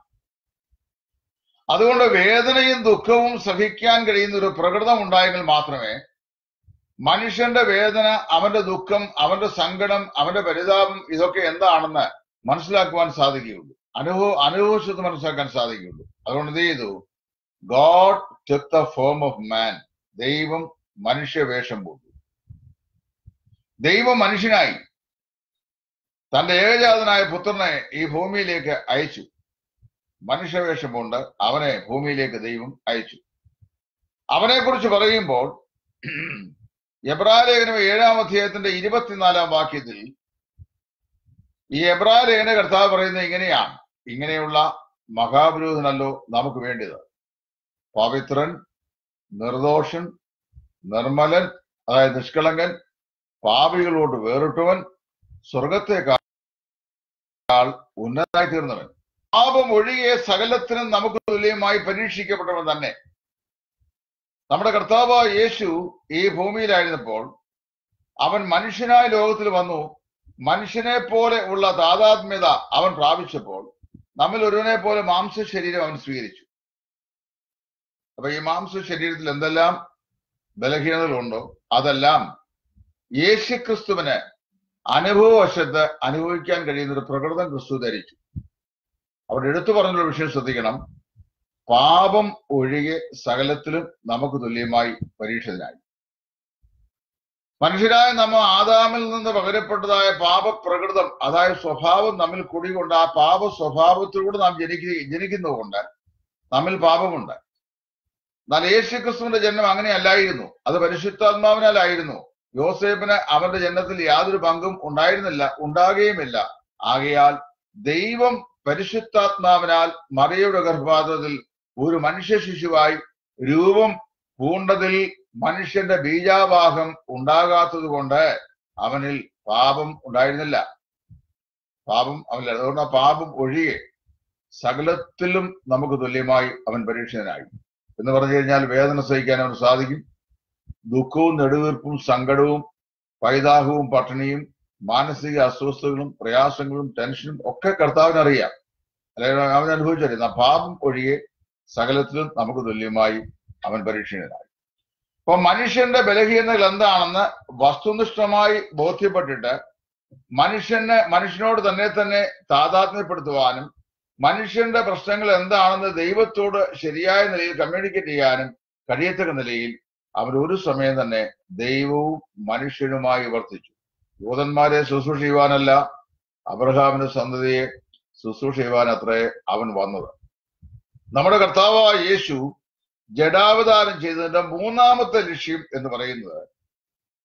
അതുകൊണ്ട് വേദനയും ദുഃഖവും സഹിക്കാൻ കഴിയുന്ന ഒരു പ്രകൃതം ഉണ്ടായെങ്കിൽ മാത്രമേ മനുഷ്യന്റെ വേദന അവന്റെ ദുഃഖം അവന്റെ സങ്കടം അവന്റെ പരിതാപം ഇതൊക്കെ എന്താണെന്ന് മനസ്സിലാക്കുവാൻ സാധിക്കുകയുള്ളൂ അനുഭവ അനുഭവിച്ചത് മനസ്സിലാക്കാൻ സാധിക്കുകയുള്ളൂ അതുകൊണ്ട് എന്ത് ചെയ്തു God took the form of man ദൈവം മനുഷ്യവേഷം പൂണ്ടു ദൈവം മനുഷ്യനായി തന്റെ ഏകജാതനായ പുത്രനെ ഈ ഭൂമിയിലേക്ക് അയച്ചു മനുഷ്യവേഷം കൊണ്ട് അവനെ ഭൂമിയിലേക്ക് ദൈവം അയച്ചു അവനെ കുറിച്ച് പറയുമ്പോൾ എബ്രാലേഖനം ഏഴാം അധ്യായത്തിന്റെ ഇരുപത്തിനാലാം വാക്യത്തിൽ ഈ എബ്രാലേഖന കർത്താവ് പറയുന്നത് ഇങ്ങനെയാണ് ഇങ്ങനെയുള്ള മഹാപുരോഹിതനല്ലോ നമുക്ക് വേണ്ടത് പവിത്രൻ നിർദോഷൻ നിർമ്മലൻ അതായത് നിഷ്കളങ്കൻ പാപികളോട് വേറിട്ടവൻ സ്വർഗത്തെക്കാൾ ഉന്നതനായി തീർന്നവൻ പാപം ഒഴികെ സകലത്തിനും നമുക്ക് തുല്യമായി പരീക്ഷിക്കപ്പെട്ടവൻ തന്നെ നമ്മുടെ കർത്താവായ യേശു ഈ ഭൂമിയിലായിരുന്നപ്പോൾ അവൻ മനുഷ്യനായ ലോകത്തിൽ വന്നു മനുഷ്യനെ പോലെ ഉള്ള താതാത്മ്യത അവൻ പ്രാപിച്ചപ്പോൾ നമ്മിൽ ഒരുവനെ പോലെ മാംസ ശരീരം അവൻ സ്വീകരിച്ചു അപ്പൊ ഈ മാംസ ശരീരത്തിൽ എന്തെല്ലാം ബലഹീനതകളുണ്ടോ അതെല്ലാം യേശുക്രിസ്തുവിന് അനുഭവവശത്ത് അനുഭവിക്കാൻ കഴിയുന്ന ഒരു പ്രകൃതം ക്രിസ്തു ധരിച്ചു അവിടെ എടുത്തു പറഞ്ഞുള്ള വിഷയം ശ്രദ്ധിക്കണം പാപം ഒഴികെ സകലത്തിലും നമുക്ക് തുല്യമായി പരീക്ഷിതനായി മനുഷ്യരായ നമ്മ ആദാമിൽ നിന്ന് പകരപ്പെട്ടതായ പാപപ്രകൃതം അതായത് സ്വഭാവം നമ്മിൽ കുടികൊണ്ട് ആ പാപ സ്വഭാവത്തിലൂടെ നാം ജനിക്കുക ജനിക്കുന്നതുകൊണ്ട് നമ്മിൽ പാപമുണ്ട് എന്നാൽ യേശു ക്രിസ്തുവിന്റെ ജന്മം അങ്ങനെയല്ലായിരുന്നു അത് പരിശുദ്ധാത്മാവിനാലായിരുന്നു യോസേപ്പിന് അവന്റെ ജന്മത്തിൽ യാതൊരു പങ്കും ഉണ്ടായിരുന്നില്ല ഉണ്ടാകുകയുമില്ല ആകയാൽ ദൈവം പരിശുദ്ധാത്മാവിനാൽ മറിയയുടെ ഗർഭപാത്രത്തിൽ ഒരു മനുഷ്യ ശിശുവായി രൂപം പൂണ്ടതിൽ മനുഷ്യന്റെ ബീജാവാഹം ഉണ്ടാകാത്തത് കൊണ്ട് അവനിൽ പാപം ഉണ്ടായിരുന്നില്ല പാപം അവനിൽ അതുകൊണ്ട് ആ പാപം ഒഴികെ സകലത്തിലും നമുക്ക് തുല്യമായി അവൻ പരീക്ഷണനായി എന്ന് പറഞ്ഞു കഴിഞ്ഞാൽ വേദന സഹിക്കാൻ അവന് സാധിക്കും ദുഃഖവും നെടുവീർപ്പും സങ്കടവും പൈതാഹവും പട്ടിണിയും മാനസിക അസ്വസ്ഥതകളും പ്രയാസങ്ങളും ടെൻഷനും ഒക്കെ കർത്താവിന് അറിയാം അല്ലെങ്കിൽ അവൻ അനുഭവിച്ചറിയാം പാപം ഒഴികെ സകലത്തിലും നമുക്ക് തുല്യമായി അവൻ പരീക്ഷണനായി അപ്പൊ മനുഷ്യന്റെ ബലഹീനതകൾ എന്താണെന്ന് വസ്തുനിഷ്ഠമായി ബോധ്യപ്പെട്ടിട്ട് മനുഷ്യന് മനുഷ്യനോട് തന്നെ തന്നെ താതാത്മ്യപ്പെടുത്തുവാനും മനുഷ്യന്റെ പ്രശ്നങ്ങൾ എന്താണെന്ന് ദൈവത്തോട് ശരിയായ നിലയിൽ കമ്മ്യൂണിക്കേറ്റ് ചെയ്യാനും കഴിയത്തക്ക നിലയിൽ അവൻ ഒരു സമയം തന്നെ ദൈവവും മനുഷ്യനുമായി വർത്തിച്ചു യൂതന്മാരെ ശുശ്രൂഷ ചെയ്യുവാനല്ല അബ്രഹാമിന്റെ സന്തതിയെ ശുശ്രൂഷ ചെയ്യുവാൻ അത്രേ അവൻ വന്നത് നമ്മുടെ കർത്താവായ യേശു ജഡാവതാരം ചെയ്തതിന്റെ മൂന്നാമത്തെ ലക്ഷ്യം എന്ന് പറയുന്നത്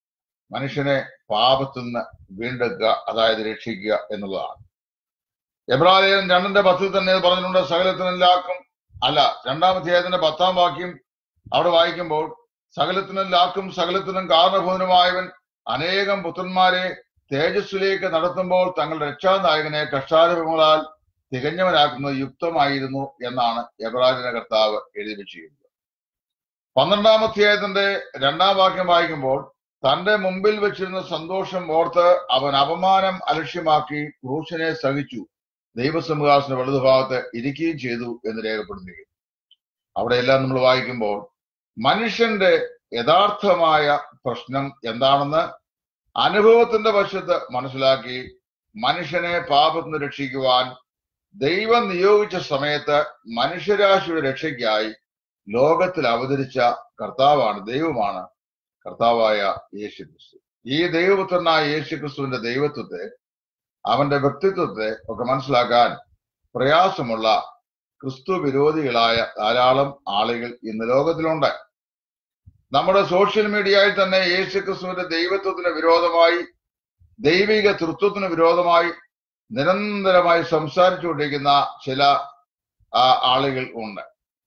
മനുഷ്യനെ പാപത്തിൽ നിന്ന് വീണ്ടെടുക്കുക അതായത് രക്ഷിക്കുക എന്നുള്ളതാണ് എബ്രാഹിം രണ്ടിന്റെ പത്തിൽ തന്നെ ഇത് പറഞ്ഞിട്ടുണ്ട് സകലത്തിനെല്ലാക്കും അല്ല രണ്ടാമധ്യായത്തിന്റെ പത്താം വാക്യം അവിടെ വായിക്കുമ്പോൾ സകലത്തിനെല്ലാക്കും സകലത്തിനും കാരണഭൂതനുമായവൻ അനേകം പുത്രന്മാരെ തേജസ്സിലേക്ക് നടത്തുമ്പോൾ തങ്ങളുടെ രക്ഷാനായകനെ കഷ്ടാനുഭവങ്ങളാൽ തികഞ്ഞവനാക്കുന്നത് യുക്തമായിരുന്നു എന്നാണ് എബ്രാഹിമിന്റെ കർത്താവ് എഴുതി വെച്ചിരിക്കുന്നത് പന്ത്രണ്ടാം അധ്യായത്തിന്റെ രണ്ടാം വാക്യം വായിക്കുമ്പോൾ തന്റെ മുമ്പിൽ വെച്ചിരുന്ന സന്തോഷം ഓർത്ത് അവൻ അപമാനം അലക്ഷ്യമാക്കി ക്രൂശനെ സഹിച്ചു ദൈവസമുദാസന വലതുഭാഗത്ത് ഇരിക്കുകയും ചെയ്തു എന്ന് രേഖപ്പെടുത്തുകയും അവിടെയെല്ലാം നമ്മൾ വായിക്കുമ്പോൾ മനുഷ്യന്റെ യഥാർത്ഥമായ പ്രശ്നം എന്താണെന്ന് അനുഭവത്തിന്റെ വശത്ത് മനസ്സിലാക്കി മനുഷ്യനെ പാപത്തിന് രക്ഷിക്കുവാൻ ദൈവം നിയോഗിച്ച സമയത്ത് മനുഷ്യരാശിയുടെ രക്ഷയ്ക്കായി ലോകത്തിൽ അവതരിച്ച കർത്താവാണ് ദൈവമാണ് കർത്താവായ യേശു ക്രിസ്തു ഈ ദൈവപുത്രനായ യേശു ക്രിസ്തുവിന്റെ ദൈവത്വത്തെ അവന്റെ വ്യക്തിത്വത്തെ ഒക്കെ മനസ്സിലാക്കാൻ പ്രയാസമുള്ള ക്രിസ്തു വിരോധികളായ ധാരാളം ആളുകൾ ഇന്ന് ലോകത്തിലുണ്ട് നമ്മുടെ സോഷ്യൽ മീഡിയയിൽ തന്നെ യേശു ക്രിസ്തുവിന്റെ ദൈവത്വത്തിന് വിരോധമായി ദൈവിക തൃത്വത്തിന് വിരോധമായി നിരന്തരമായി സംസാരിച്ചുകൊണ്ടിരിക്കുന്ന ചില ആ, ആളുകൾ ഉണ്ട്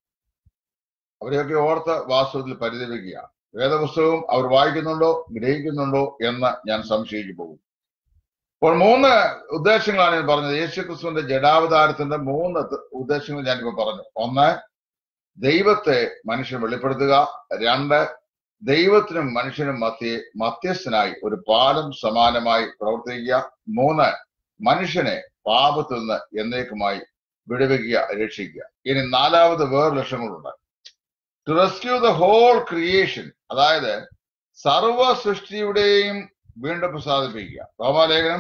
അവരെയൊക്കെ ഓർത്ത് വാസ്തവത്തിൽ പരിതപിക്കുകയാണ് വേദപുസ്തകവും അവർ വായിക്കുന്നുണ്ടോ ഗ്രഹിക്കുന്നുണ്ടോ എന്ന് ഞാൻ സംശയിച്ചു പോകും അപ്പോൾ മൂന്ന് ഉദ്ദേശങ്ങളാണ് ഞാൻ പറഞ്ഞത് യേശു ക്രിസ്തുവിന്റെ ജഡാവതാരത്തിന്റെ മൂന്ന് ത- ഉദ്ദേശങ്ങൾ ഞാനിപ്പോ പറഞ്ഞു ഒന്ന് ദൈവത്തെ മനുഷ്യൻ വെളിപ്പെടുത്തുക രണ്ട് ദൈവത്തിനും മനുഷ്യനും മധ്യേ മധ്യസ്ഥനായി ഒരു പാലം സമാനമായി പ്രവർത്തിക്കുക മൂന്ന് മനുഷ്യനെ പാപത്തിൽ നിന്ന് എന്നേക്കുമായി വിടുവിക്കുക രക്ഷിക്കുക ഇനി നാലാമത് വേറെ ലക്ഷ്യങ്ങളുണ്ട് to rescue the whole creation അതായത് സർവ സൃഷ്ടിയുടെയും വീണ്ടും പ്രസാദിപ്പിക്കുക റോമാലേഖനം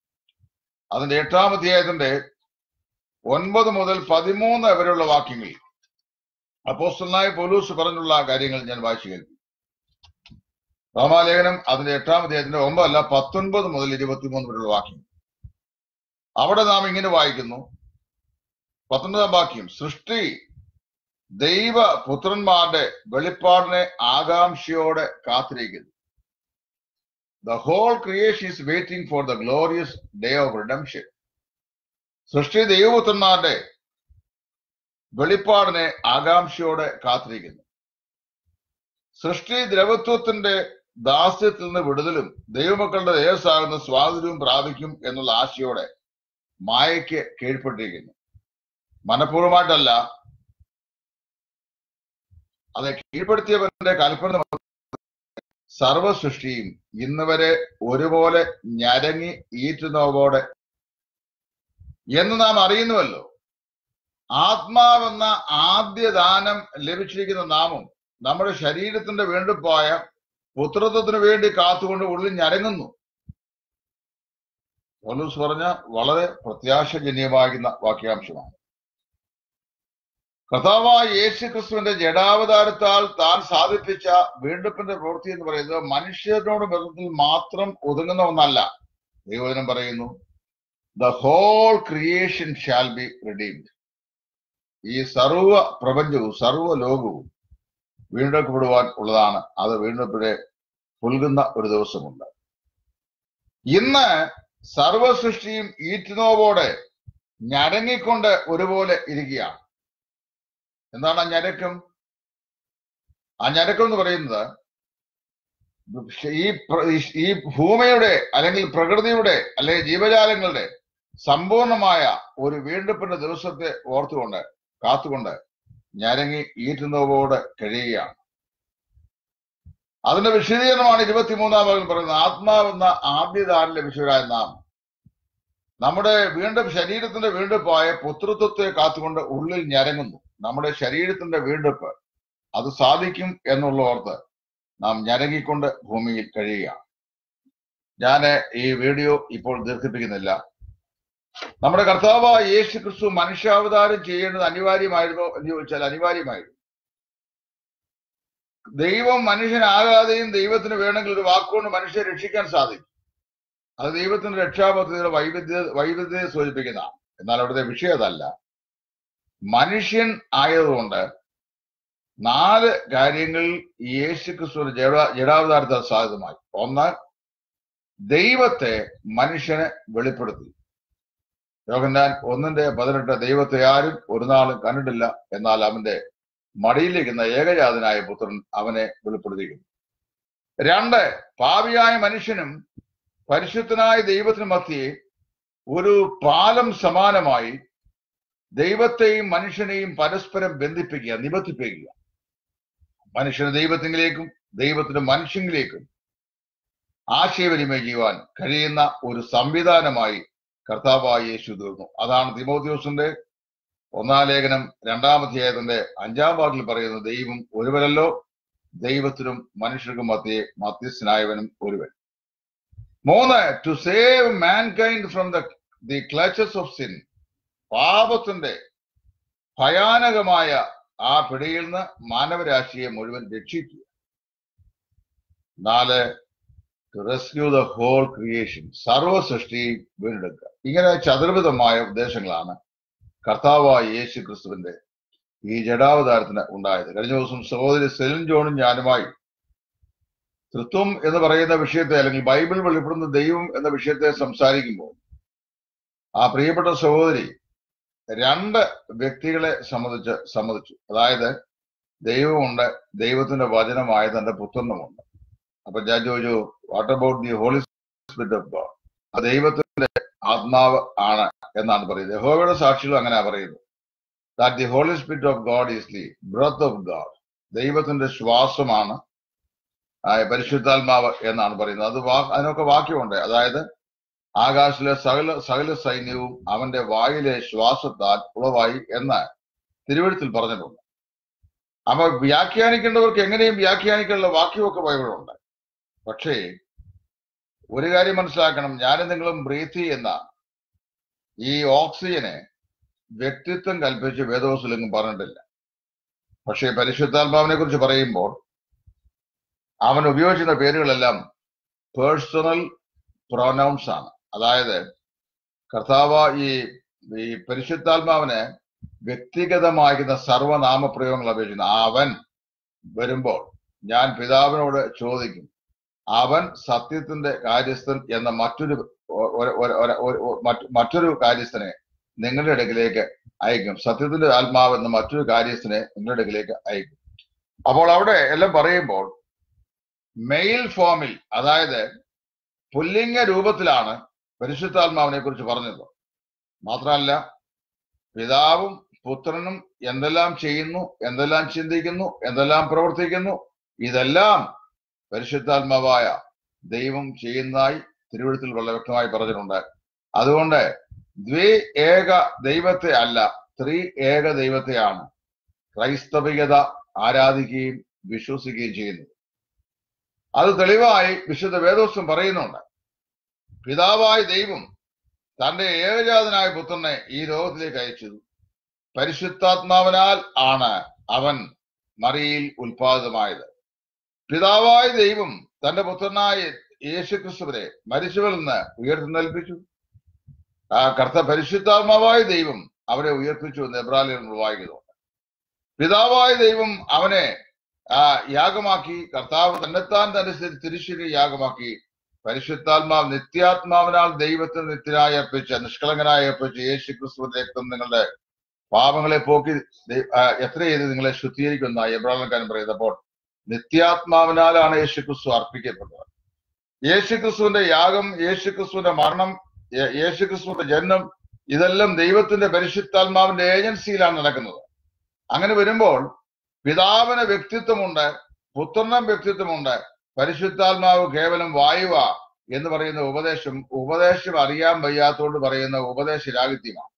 അതിന്റെ എട്ടാം അധ്യായത്തിന്റെ ഒൻപത് മുതൽ പതിമൂന്ന് വരെയുള്ള വാക്യങ്ങളിൽ അപ്പോസ്റ്റലായ പോലൂസ് പറഞ്ഞുള്ള കാര്യങ്ങൾ ഞാൻ വായിച്ചു കേൾക്കും റോമാലേഖനം അതിന്റെ എട്ടാം അധ്യായത്തിന്റെ ഒമ്പതല്ല പത്തൊൻപത് മുതൽ ഇരുപത്തിമൂന്ന് വരെയുള്ള വാക്യം അവിടെ നാം ഇങ്ങനെ വായിക്കുന്നു പത്തൊൻപതാം വാക്യം സൃഷ്ടി ദൈവ പുത്രന്മാരുടെ വെളിപ്പാടിനെ ആകാംക്ഷയോടെ കാത്തിരിക്കുന്നു the whole creation is waiting for the glorious day of redemption സൃഷ്ടി ദൈവപുത്രന്മാരുടെ വെളിപ്പാടിനെ ആകാംക്ഷയോടെ കാത്തിരിക്കുന്നു സൃഷ്ടി ദ്രവത്വത്തിന്റെ ദാസ്യത്തിൽ നിന്ന് വിടുതലും ദൈവമക്കളുടെ ദേവസാകുന്ന സ്വാതന്ത്ര്യവും പ്രാപിക്കും എന്നുള്ള ആശയോടെ മായയ്ക്ക് കീഴ്പ്പെട്ടിരിക്കുന്നു മനഃപൂർവ്വമായിട്ടല്ല അത് കീഴ്പ്പെടുത്തിയവന്റെ കൽപ്പന സർവ സൃഷ്ടിയും ഇന്ന് വരെ ഒരുപോലെ ഞരങ്ങി ഈറ്റുന്നവോടെ എന്ന് നാം അറിയുന്നുവല്ലോ ആത്മാവെന്ന ആദ്യ ദാനം ലഭിച്ചിരിക്കുന്ന നാമും നമ്മുടെ ശരീരത്തിന്റെ വീണ്ടുപോയ പുത്രത്വത്തിന് വേണ്ടി കാത്തുകൊണ്ട് ഉള്ളിൽ ഞരങ്ങുന്നു പോലൂസ് പറഞ്ഞ വളരെ പ്രത്യാശജന്യമാകുന്ന വാക്യാംശമാണ് കർത്താവായ യേശു ക്രിസ്തുവിന്റെ ജഡാവതാരത്താൽ താൻ സാധിപ്പിച്ച വീണ്ടെപ്പിന്റെ പ്രവൃത്തി എന്ന് പറയുന്നത് മനുഷ്യരോട് ബന്ധത്തിൽ മാത്രം ഒതുങ്ങുന്ന ഒന്നല്ല ദൈവജനം പറയുന്നു the whole creation shall be redeemed ഈ സർവ പ്രപഞ്ചവും സർവ ലോകവും വീണ്ടെടുക്കപ്പെടുവാൻ ഉള്ളതാണ് അത് വീണ്ടെടുപ്പിടെ പുൽകുന്ന ഒരു ദിവസമുണ്ട് ഇന്ന് സർവ സൃഷ്ടിയും ഈറ്റുനോവോടെ ഞരങ്ങിക്കൊണ്ട് ഒരുപോലെ ഇരിക്കുകയാണ് എന്താണ് ആ ഞരക്കം ആ ഞരക്കം എന്ന് പറയുന്നത് ഈ പ്ര- ഈ ഭൂമിയുടെ അല്ലെങ്കിൽ പ്രകൃതിയുടെ അല്ലെങ്കിൽ ജീവജാലങ്ങളുടെ സമ്പൂർണമായ ഒരു വീണ്ടെപ്പിന്റെ ദിവസത്തെ ഓർത്തുകൊണ്ട് കാത്തുകൊണ്ട് ഞരങ്ങി ഈറ്റുന്നവോട് കഴിയുകയാണ് അതിന്റെ വിശദീകരണമാണ് ഇരുപത്തിമൂന്നാം ഭാഗം പറയുന്നത് ആത്മാവെന്ന ആദ്യദാനം ലഭിച്ചവരായ നാം നമ്മുടെ വീണ്ടും ശരീരത്തിന്റെ വീണ്ടെപ്പായ പുത്രത്വത്തെ കാത്തുകൊണ്ട് ഉള്ളിൽ ഞരങ്ങുന്നു നമ്മുടെ ശരീരത്തിന്റെ വീണ്ടെപ്പ് അത് സാധിക്കും എന്നുള്ള ഓർത്ത് നാം ഞരങ്ങിക്കൊണ്ട് ഭൂമിയിൽ കഴിയുകയാണ് ഞാൻ ഈ വീഡിയോ ഇപ്പോൾ ദീർഘിപ്പിക്കുന്നില്ല നമ്മുടെ കർത്താവായ യേശു ക്രിസ്തു മനുഷ്യാവതാരം ചെയ്യേണ്ടത് അനിവാര്യമായിരുന്നോ എന്ന് ചോദിച്ചാൽ അനിവാര്യമായിരുന്നു ദൈവം മനുഷ്യനാകാതെയും ദൈവത്തിന് വേണമെങ്കിൽ ഒരു വാക്കുകൊണ്ട് മനുഷ്യരെ രക്ഷിക്കാൻ സാധിക്കും അത് ദൈവത്തിന്റെ രക്ഷാപദ്ധതിയുടെ വൈവിധ്യ വൈവിധ്യത്തെ സൂചിപ്പിക്കുന്നതാണ് എന്നാൽ അവിടുത്തെ വിഷയം അതല്ല മനുഷ്യൻ ആയതുകൊണ്ട് നാല് കാര്യങ്ങളിൽ ഈ യേശു ക്രിസ്തുവിന്റെ ജഡ ജഡാവതാരത്താൽ സാധ്യതമായി ഒന്ന് ദൈവത്തെ മനുഷ്യന് വെളിപ്പെടുത്തി യോഹന്നാൻ ഒന്നിന്റെ പതിനെട്ട് ദൈവത്തെ ആരും ഒരു നാളും കണ്ടിട്ടില്ല എന്നാൽ അവന്റെ മടിയിലിരിക്കുന്ന ഏകജാതനായ പുത്രൻ അവനെ വെളിപ്പെടുത്തിയിരിക്കുന്നു രണ്ട് പാപിയായ മനുഷ്യനും പരിശുദ്ധനായ ദൈവത്തിനും മധ്യേ ഒരു പാലം സമാനമായി ദൈവത്തെയും മനുഷ്യനെയും പരസ്പരം ബന്ധിപ്പിക്കുക നിബന്ധിപ്പിക്കുക മനുഷ്യന് ദൈവത്തിങ്കിലേക്കും ദൈവത്തിന് മനുഷ്യങ്കിലേക്കും ആശയവിനിമയം ചെയ്യുവാൻ കഴിയുന്ന ഒരു സംവിധാനമായി കർത്താവായ യേശു തീർന്നു അതാണ് തിമോത്യോസിന്റെ ഒന്നാം ലേഖനം രണ്ടാമധ്യായത്തിന്റെ അഞ്ചാം വാക്കിൽ പറയുന്നത് ദൈവം ഒരുവരല്ലോ ദൈവത്തിനും മനുഷ്യർക്കും മധ്യേ മധ്യസ്ഥനായവനും ഒരുവൻ മൂന്ന് to save mankind from the the clutches of sin പാപത്തിന്റെ ഭയാനകമായ ആ പിടിയിൽ നിന്ന് മാനവരാശിയെ മുഴുവൻ രക്ഷിക്കുക നാല് to rescue the whole creation സർവ സൃഷ്ടിയും വീണ്ടെടുക്കുക ഇങ്ങനെ ചതുർവിധമായ ഉദ്ദേശങ്ങളാണ് കർത്താവായ യേശു ക്രിസ്തുവിന്റെ ഈ ജഡാവതാരത്തിന് ഉണ്ടായത് കഴിഞ്ഞ ദിവസം സഹോദരി സെലിൻ ജോണും ഞാനുമായി തൃത്വം എന്ന് പറയുന്ന വിഷയത്തെ അല്ലെങ്കിൽ ബൈബിൾ വെളിപ്പെടുന്ന ദൈവം എന്ന വിഷയത്തെ സംസാരിക്കുമ്പോൾ ആ പ്രിയപ്പെട്ട സഹോദരി രണ്ട് വ്യക്തികളെ സംബന്ധിച്ച് സമ്മതിച്ചു അതായത് ദൈവമുണ്ട് ദൈവത്തിന്റെ വചനമായ തന്റെ പുത്രനുമുണ്ട് അപ്പൊ ഞാൻ ചോദിച്ചു what about the Holy Spirit of God ആ ദൈവത്തിന്റെ ആത്മാവ് ആണ് എന്നാണ് പറയുന്നത് യഹോവയുടെ സാക്ഷികളും അങ്ങനെ പറയുന്നത് that the Holy Spirit of God is the breath of God ദൈവത്തിന്റെ ശ്വാസമാണ് ആ, പരിശുദ്ധാത്മാവ് എന്നാണ് പറയുന്നത് അത് വാ അതിനൊക്കെ വാക്യമുണ്ട് അതായത് ആകാശത്തിലെ സകല സകല സൈന്യവും അവന്റെ വായിലെ ശ്വാസത്താൽ ഉളവായി എന്ന് തിരുവഴുത്തിൽ പറഞ്ഞിട്ടുണ്ട് അപ്പൊ വ്യാഖ്യാനിക്കേണ്ടവർക്ക് എങ്ങനെയും വ്യാഖ്യാനിക്കാനുള്ള വാക്യമൊക്കെ ബൈബിളുണ്ട് പക്ഷേ ഒരു കാര്യം മനസ്സിലാക്കണം ഞാനും നിങ്ങളും ബ്രീത്ത് ചെയ്യുന്ന ഈ ഓക്സിജനെ വ്യക്തിത്വം കൽപ്പിച്ച് വേദോസിലെങ്ങും പറഞ്ഞിട്ടില്ല പക്ഷേ പരിശുദ്ധാത്മാവിനെ കുറിച്ച് പറയുമ്പോൾ അവൻ ഉപയോഗിച്ചിരുന്ന പേരുകളെല്ലാം പേഴ്സണൽ പ്രൊനൗൺസ് ആണ് അതായത് കർത്താവ് ഈ ഈ പരിശുദ്ധാത്മാവിന് വ്യക്തിഗതമാകുന്ന സർവനാമപ്രയോഗങ്ങൾ അപേക്ഷിക്കുന്നു അവൻ വരുമ്പോൾ ഞാൻ പിതാവിനോട് ചോദിക്കും അവൻ സത്യത്തിന്റെ കാര്യസ്ഥൻ എന്ന മറ്റൊരു ഒ- ഒ- ഒ- ഒ- ഒ- ഒ- മറ്റ് മറ്റൊരു കാര്യസ്ഥനെ നിങ്ങളുടെ അടുക്കിലേക്ക് അയക്കും സത്യത്തിന്റെ ആത്മാവ് എന്ന മറ്റൊരു കാര്യസ്ഥനെ നിങ്ങളുടെ അടുക്കിലേക്ക് അയക്കും അപ്പോൾ അവിടെ എല്ലാം പറയുമ്പോൾ മെയിൽ ഫോമിൽ അതായത് പുല്ലിംഗ രൂപത്തിലാണ് പരിശുദ്ധാത്മാവിനെ കുറിച്ച് പറഞ്ഞത് മാത്രമല്ല പിതാവും പുത്രനും എന്തെല്ലാം ചെയ്യുന്നു എന്തെല്ലാം ചിന്തിക്കുന്നു എന്തെല്ലാം പ്രവർത്തിക്കുന്നു ഇതെല്ലാം പരിശുദ്ധാത്മാവായ ദൈവം ചെയ്യുന്നതായി തിരുവഴുത്തിൽ വളരെ വ്യക്തമായി പറഞ്ഞിട്ടുണ്ട് അതുകൊണ്ട് ദ്വേ ഏക ദൈവത്തെ അല്ല ത്രീ ഏക ദൈവത്തെയാണ് ക്രൈസ്തവികത ആരാധിക്കുകയും വിശ്വസിക്കുകയും ചെയ്യുന്നത് അത് തെളിവായി വിശുദ്ധ വേദോസ്വം പറയുന്നുണ്ട് പിതാവായ ദൈവം തന്റെ ഏകജാതനായ പുത്രനെ ഈ ലോകത്തിലേക്ക് അയച്ചു പരിശുദ്ധാത്മാവിനാൽ ആണ് അവൻ മറിയിൽ ഉൽപാദിതമായത് പിതാവായ ദൈവം തന്റെ പുത്രനായ യേശുക്രിസ്തുവിനെ മരിച്ചവരിൽ നിന്ന് ഉയർത്തെന്നേൽപ്പിച്ചു ആ കർത്ത പരിശുദ്ധാത്മാവായ ദൈവം അവരെ ഉയർപ്പിച്ചു എന്ന് എബ്രാലിൽ നമ്മൾ വായിക്കുന്നുണ്ട് പിതാവായ ദൈവം അവനെ ആ യാഗമാക്കി കർത്താവ് തന്നെത്താൻ തന്റെ ശരി- തിരുശരീരം യാഗമാക്കി പരിശുദ്ധാത്മാവ് നിത്യാത്മാവിനാൽ ദൈവത്തിന് നിത്യനായി അർപ്പിച്ച നിഷ്കളങ്കനായി അർപ്പിച്ച യേശു ക്രിസ്തുവിന്റെ രക്തം നിങ്ങളുടെ പാപങ്ങളെ പോക്കി ദൈ- ആ, എത്ര ചെയ്ത് നിങ്ങളെ ശുദ്ധീകരിക്കുന്ന എബ്രാഹിംകാരൻ പറയുന്നപ്പോൾ നിത്യാത്മാവിനാലാണ് യേശു ക്രിസ്തു അർപ്പിക്കപ്പെട്ടത് യേശു ക്രിസ്തുവിന്റെ യാഗം യേശു ക്രിസ്തുവിന്റെ മരണം യേ- യേശു ക്രിസ്തുവിന്റെ ജന്മം ഇതെല്ലാം ദൈവത്തിന്റെ പരിശുദ്ധാത്മാവിന്റെ ഏജൻസിയിലാണ് നടക്കുന്നത് അങ്ങനെ വരുമ്പോൾ പിതാവിന് വ്യക്തിത്വമുണ്ട് പുത്രനും വ്യക്തിത്വമുണ്ട് പരിശുദ്ധാത്മാവ് കേവലം വായുവ എന്ന് പറയുന്ന ഉപദേശം ഉപദേശം അറിയാൻ വയ്യാത്തോണ്ട് പറയുന്ന ഉപദേശ രാഹിത്യമാണ്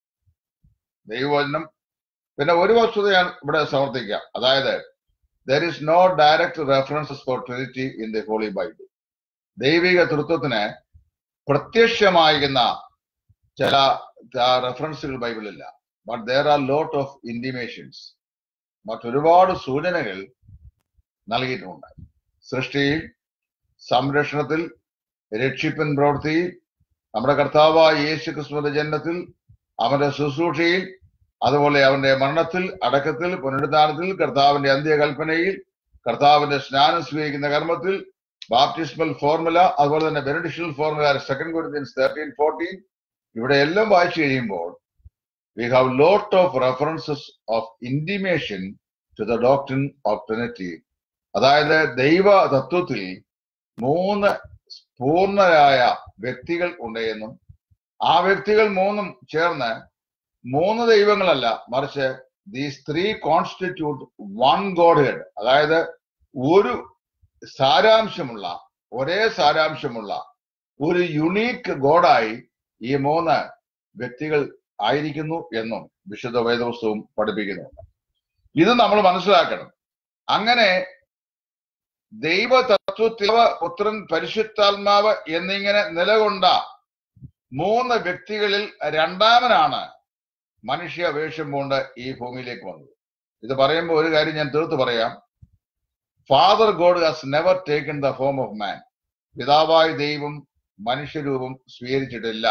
ദൈവവചനം പിന്നെ ഒരു വസ്തുത ഞാൻ ഇവിടെ സമർത്ഥിക്കാം അതായത് there is no direct references for Trinity in the Holy Bible ദൈവിക തൃത്വത്തിന് പ്രത്യക്ഷമായിരുന്ന ചില റെഫറൻസുകൾ ബൈബിളില്ല but there are lot of intimations മറ്റൊരുപാട് സൂചനകൾ നൽകിയിട്ടുണ്ട് സൃഷ്ടിയിൽ സംരക്ഷണത്തിൽ രക്ഷിപ്പൻ പ്രവൃത്തിയിൽ നമ്മുടെ കർത്താവായ യേശു ക്രിസ്തുവിന്റെ ജന്മത്തിൽ അവന്റെ ശുശ്രൂഷയിൽ അതുപോലെ അവന്റെ മരണത്തിൽ അടക്കത്തിൽ പുനരുദ്ധാനത്തിൽ കർത്താവിന്റെ അന്ത്യകൽപ്പനയിൽ കർത്താവിന്റെ സ്നാനം സ്വീകരിക്കുന്ന കർമ്മത്തിൽ ബാപ്റ്റിസ്മൽ ഫോർമുല അതുപോലെ തന്നെ benedictional formula second Corinthians thirteen fourteen ഇവിടെ എല്ലാം വായിച്ചു കഴിയുമ്പോൾ we have lot of references of intimation to the doctrine of Trinity അതായത് ദൈവ തത്വത്തിൽ മൂന്ന് പൂർണ്ണരായ വ്യക്തികൾ ഉണ്ട് എന്നും ആ വ്യക്തികൾ മൂന്നും ചേർന്ന് മൂന്ന് ദൈവങ്ങളല്ല മറിച്ച് these three constitute one Godhead അതായത് ഒരു സാരാംശമുള്ള ഒരേ സാരാംശമുള്ള ഒരു യുണീക്ക് ഗോഡായി ഈ മൂന്ന് വ്യക്തികൾ ആയിരിക്കുന്നു എന്നും വിശുദ്ധ വേദപുസ്തകവും പഠിപ്പിക്കുന്നുണ്ട് ഇത് നമ്മൾ മനസ്സിലാക്കണം അങ്ങനെ ദൈവ തത്വത്തിൽ പുത്രൻ പരിശുദ്ധാത്മാവ് എന്നിങ്ങനെ നിലകൊണ്ട മൂന്ന് വ്യക്തികളിൽ രണ്ടാമനാണ് മനുഷ്യ വേഷം കൊണ്ട് ഈ ഭൂമിയിലേക്ക് വന്നത് ഇത് പറയുമ്പോൾ ഒരു കാര്യം ഞാൻ തീർത്ത് പറയാം Father God has never taken the form of man പിതാവായ ദൈവം മനുഷ്യരൂപം സ്വീകരിച്ചിട്ടില്ല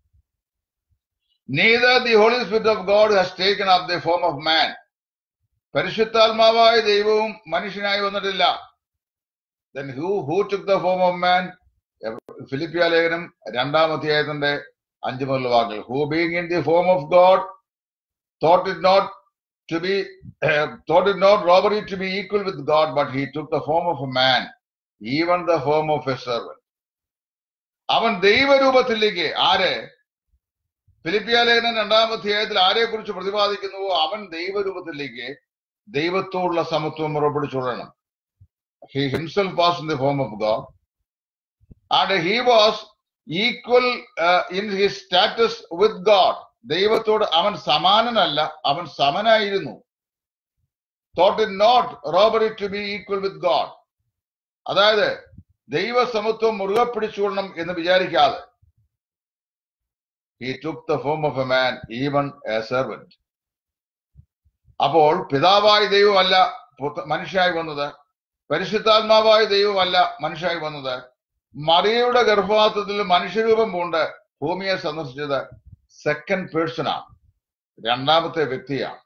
neither the Holy Spirit of God has taken up the form of man പരിശുദ്ധാത്മാവായ ദൈവവും മനുഷ്യനായി വന്നിട്ടില്ല then who who took the form of man ഫിലിപ്പിയ ലേഖനം രണ്ടാം അധ്യായത്തിന്റെ അഞ്ചു മുതൽ വാക്കുകൾ who being in the form of God thought it not to be thought it not robbery to be equal with God but he took the form of a man even the form of a servant അവൻ ദൈവരൂപത്തിലേക്ക് ആര് ഫിലിപ്പിയ ലേഖനം രണ്ടാം അധ്യായത്തിൽ ആരെ കുറിച്ച് പ്രതിപാദിക്കുന്നുവോ അവൻ ദൈവരൂപത്തിലേക്ക് ദൈവത്തോടുള്ള സമത്വം ഉറപ്പിടിച്ചുകൊള്ളണം he himself was in the form of God and he was equal in his status with God ദൈവത്തോട് അവൻ സമാനനല്ല അവൻ സമനായിരുന്നു thought it not robbery to be equal with God അതായത് ദൈവസമത്വം മുറുകെ പിടിച്ചുകൊള്ളണം എന്ന് വിചാരിക്കാതെ he took the form of a man even a servant അപ്പോൾ പിതാവായ ദൈവമല്ല പുത്ര- മനുഷ്യനായി വന്നത് പരിശുദ്ധാത്മാവായ ദൈവമല്ല മനുഷ്യനായി വന്നത് മറിയയുടെ ഗർഭപാത്രത്തിൽ മനുഷ്യരൂപം പൂണ്ട് ഭൂമിയെ സന്ദർശിച്ചത് സെക്കൻഡ് പേഴ്സൺ ആണ് രണ്ടാമത്തെ വ്യക്തിയാണ്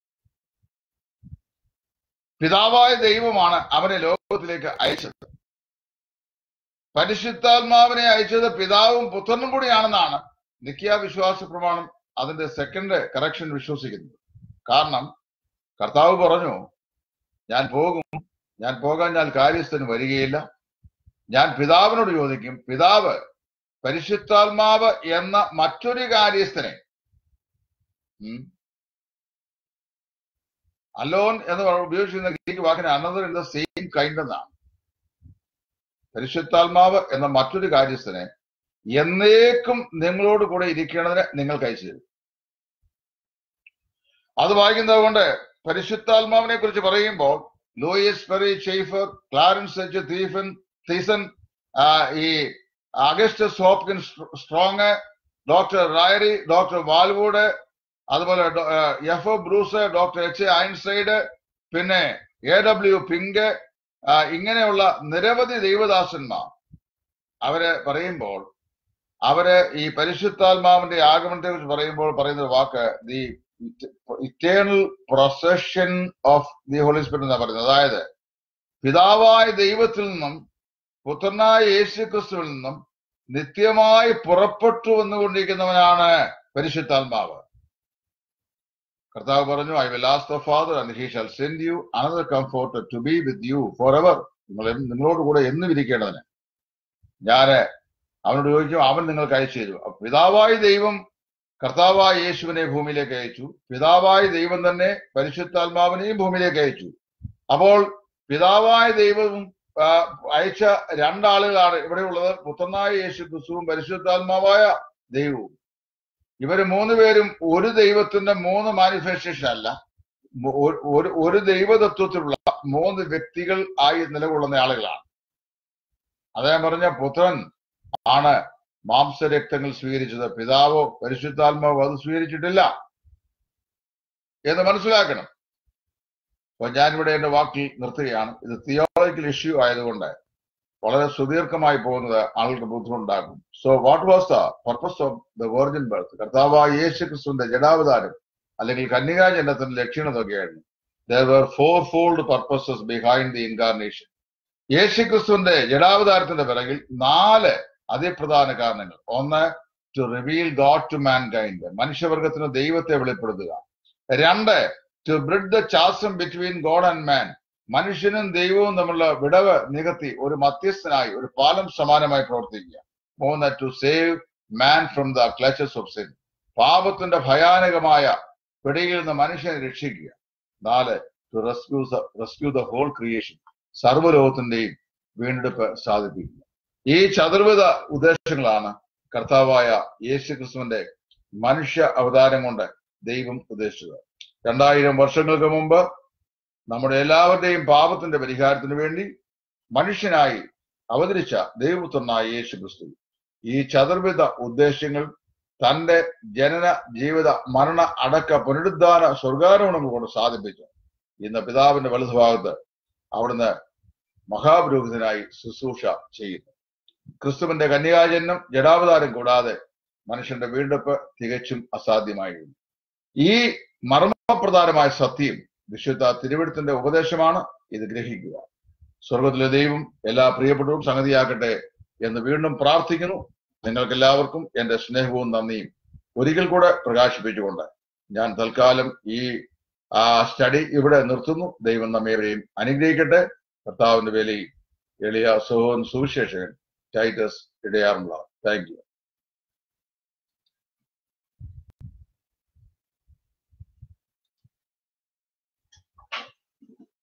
പിതാവായ ദൈവമാണ് അവനെ ലോകത്തിലേക്ക് അയച്ചത് പരിശുദ്ധാത്മാവിനെ അയച്ചത് പിതാവും പുത്രനും കൂടിയാണെന്നാണ് നിത്യ വിശ്വാസ പ്രമാണം അതിന്റെ സെക്കൻഡ് കറക്ഷൻ വിശ്വസിക്കുന്നത് കാരണം കർത്താവ് പറഞ്ഞു ഞാൻ പോകും ഞാൻ പോകാൻ ഞാൻ കാര്യസ്ഥന് വരികയില്ല ഞാൻ പിതാവിനോട് ചോദിക്കും പിതാവ് പരിശുദ്ധാത്മാവ് എന്ന മറ്റൊരു കാര്യസ്ഥനെ അലോൻ എന്ന് പറ- ഉപയോഗിച്ചിരുന്ന ഗ്രീക്ക് വാക്കിന് another in the same kind എന്നാണ് പരിശുദ്ധാത്മാവ് എന്ന മറ്റൊരു കാര്യസ്ഥനെ എന്നേക്കും നിങ്ങളോട് കൂടെ ഇരിക്കേണ്ടതിന് നിങ്ങൾക്ക് അയച്ചു തരും അത് വായിക്കുന്നത് കൊണ്ട് പരിശുദ്ധാത്മാവിനെ കുറിച്ച് പറയുമ്പോൾ Lewis Perry Chafer Clarence H തീഫൻ തീസൺ ആ, ഈ Augustus Hopkin Strong doctor Ryrie doctor Walvoord അതുപോലെ ഡോ- ആ, F O Bruce doctor H Ironside പിന്നെ എ ഡബ്ല്യു പിങ്ക് ആ, ഇങ്ങനെയുള്ള നിരവധി ദൈവദാസന്മാർ അവര് പറയുമ്പോൾ അവര് ഈ പരിശുദ്ധാത്മാവിന്റെ ആഗമനത്തെ കുറിച്ച് പറയുമ്പോൾ പറയുന്ന ഒരു വാക്ക് the eternal procession of the Holy Spirit എന്നാ പറയുന്നത് അതായത് പിതാവായ ദൈവത്തിൽ നിന്നും പുത്രനായ യേശു ക്രിസ്തുവിൽ നിന്നും നിത്യമായി പുറപ്പെട്ടു വന്നുകൊണ്ടിരിക്കുന്നവനാണ് പരിശുദ്ധാത്മാവ് കർത്താവ് പറഞ്ഞു I will ask the Father and he shall send you another comforter to be with you for ever നിങ്ങൾ നിങ്ങളോട് കൂടെ എന്നും ഇരിക്കേണ്ടതിന് ഞാന് അവനോട് ചോദിച്ചു അവൻ നിങ്ങൾക്ക് അയച്ചു തരും അപ്പൊ പിതാവായ ദൈവം കർത്താവായ യേശുവിനെ ഭൂമിയിലേക്ക് അയച്ചു പിതാവായ ദൈവം തന്നെ പരിശുദ്ധാത്മാവിനെയും ഭൂമിയിലേക്ക് അയച്ചു അപ്പോൾ പിതാവായ ദൈവവും ആ, അയച്ച രണ്ടാളുകളാണ് ഇവിടെ ഉള്ളത് പുത്രനായ യേശു ക്രിസ്തുവും പരിശുദ്ധാത്മാവായ ദൈവവും ഇവര് മൂന്ന് പേരും ഒരു ദൈവത്തിന്റെ മൂന്ന് മാനിഫെസ്റ്റേഷൻ അല്ല മു- ഒരു- ഒരു ഒരു ദൈവതത്വത്തിലുള്ള മൂന്ന് വ്യക്തികൾ ആയി നിലകൊള്ളുന്ന ആളുകളാണ് അദ്ദേഹം പറഞ്ഞ പുത്രൻ ആണ് മാംസരക്തങ്ങൾ സ്വീകരിച്ചത് പിതാവോ പരിശുദ്ധാത്മാവോ അത് സ്വീകരിച്ചിട്ടില്ല എന്ന് മനസ്സിലാക്കണം അപ്പൊ ഞാനിവിടെ എന്റെ വാക്കിൽ നിർത്തുകയാണ് ഇത് തിയോളജിക്കൽ ഇഷ്യൂ ആയതുകൊണ്ട് വളരെ സുദീർഘമായി പോകുന്നത് ആളുകൾക്ക് ബുദ്ധിമുട്ടുണ്ടാകും so what was the purpose of the virgin birth കർത്താവായ യേശു ക്രിസ്തുവിന്റെ ജഡാവതാരം അല്ലെങ്കിൽ കന്യകാ ജനത്തിന്റെ ലക്ഷണം നോക്കിയായിരുന്നു there were four fold purposes behind the incarnation യേശുക്രിസ്തുവിന്റെ ജഡാവതാരത്തിന്റെ പിറകിൽ നാല് അതിപ്രധാന കാരണങ്ങൾ ഒന്ന് to reveal God to mankind മനുഷ്യവർഗത്തിന് ദൈവത്തെ വെളിപ്പെടുത്തുക രണ്ട് to bridge the chasm between God and man മനുഷ്യനും ദൈവവും തമ്മിലുള്ള വിടവ് നികത്തി ഒരു മധ്യസ്ഥനായി ഒരു പാലം സമാനമായി പ്രവർത്തിക്കുക മൂന്ന് to save man from the clutches of sin പാപത്തിന്റെ ഭയാനകമായ പിടിയിൽ നിന്ന് മനുഷ്യനെ രക്ഷിക്കുക നാല് to rescue rescue the whole creation സർവ്വലോകത്തിന്റെയും വീണ്ടെടുപ്പ് സാധിപ്പിക്കുക ഈ ചതുർവിധ ഉദ്ദേശങ്ങളാണ് കർത്താവായ യേശു ക്രിസ്തുവിന്റെ മനുഷ്യ അവതാരം കൊണ്ട് ദൈവം ഉദ്ദേശിച്ചത് രണ്ടായിരം വർഷങ്ങൾക്ക് മുമ്പ് നമ്മുടെ എല്ലാവരുടെയും പാപത്തിന്റെ പരിഹാരത്തിന് വേണ്ടി മനുഷ്യനായി അവതരിച്ച ദൈവപുത്രനായ യേശു ക്രിസ്തു ഈ ചതുർവിധ ഉദ്ദേശ്യങ്ങൾ തന്റെ ജനന ജീവിത മരണ അടക്ക പുനരുദ്ധാന സ്വർഗാരോഹണങ്ങൾ കൊണ്ട് സാധിപ്പിച്ചു ഇന്ന് പിതാവിന്റെ വലതുഭാഗത്ത് അവിടുന്ന് മഹാപുരോഹിതനായി ശുശ്രൂഷ ചെയ്യുന്നു ക്രിസ്തുവിന്റെ കന്യാജന്യം ജഡാവതാരം കൂടാതെ മനുഷ്യന്റെ വീണ്ടെടുപ്പ് തികച്ചും അസാധ്യമായിരുന്നു ഈ മർമ്മപ്രധാനമായ സത്യം വിശുദ്ധ തിരുവഴുത്തിന്റെ ഉപദേശമാണ് ഇത് ഗ്രഹിക്കുക സ്വർഗത്തിലെ ദൈവം എല്ലാ പ്രിയപ്പെട്ടവരും സംഗതിയാക്കട്ടെ എന്ന് വീണ്ടും പ്രാർത്ഥിക്കുന്നു നിങ്ങൾക്ക് എല്ലാവർക്കും എന്റെ സ്നേഹവും നന്ദിയും ഒരിക്കൽ കൂടെ പ്രകാശിപ്പിച്ചുകൊണ്ട് ഞാൻ തൽക്കാലം ഈ ആ സ്റ്റഡി ഇവിടെ നിർത്തുന്നു ദൈവം നമ്മേവരെയും അനുഗ്രഹിക്കട്ടെ കർത്താവിന്റെ വേലയിൽ എളിയ സോഹൻ സുവിശേഷകൻ ടൈറ്റസ് ഇടയാറുള്ള താങ്ക് യു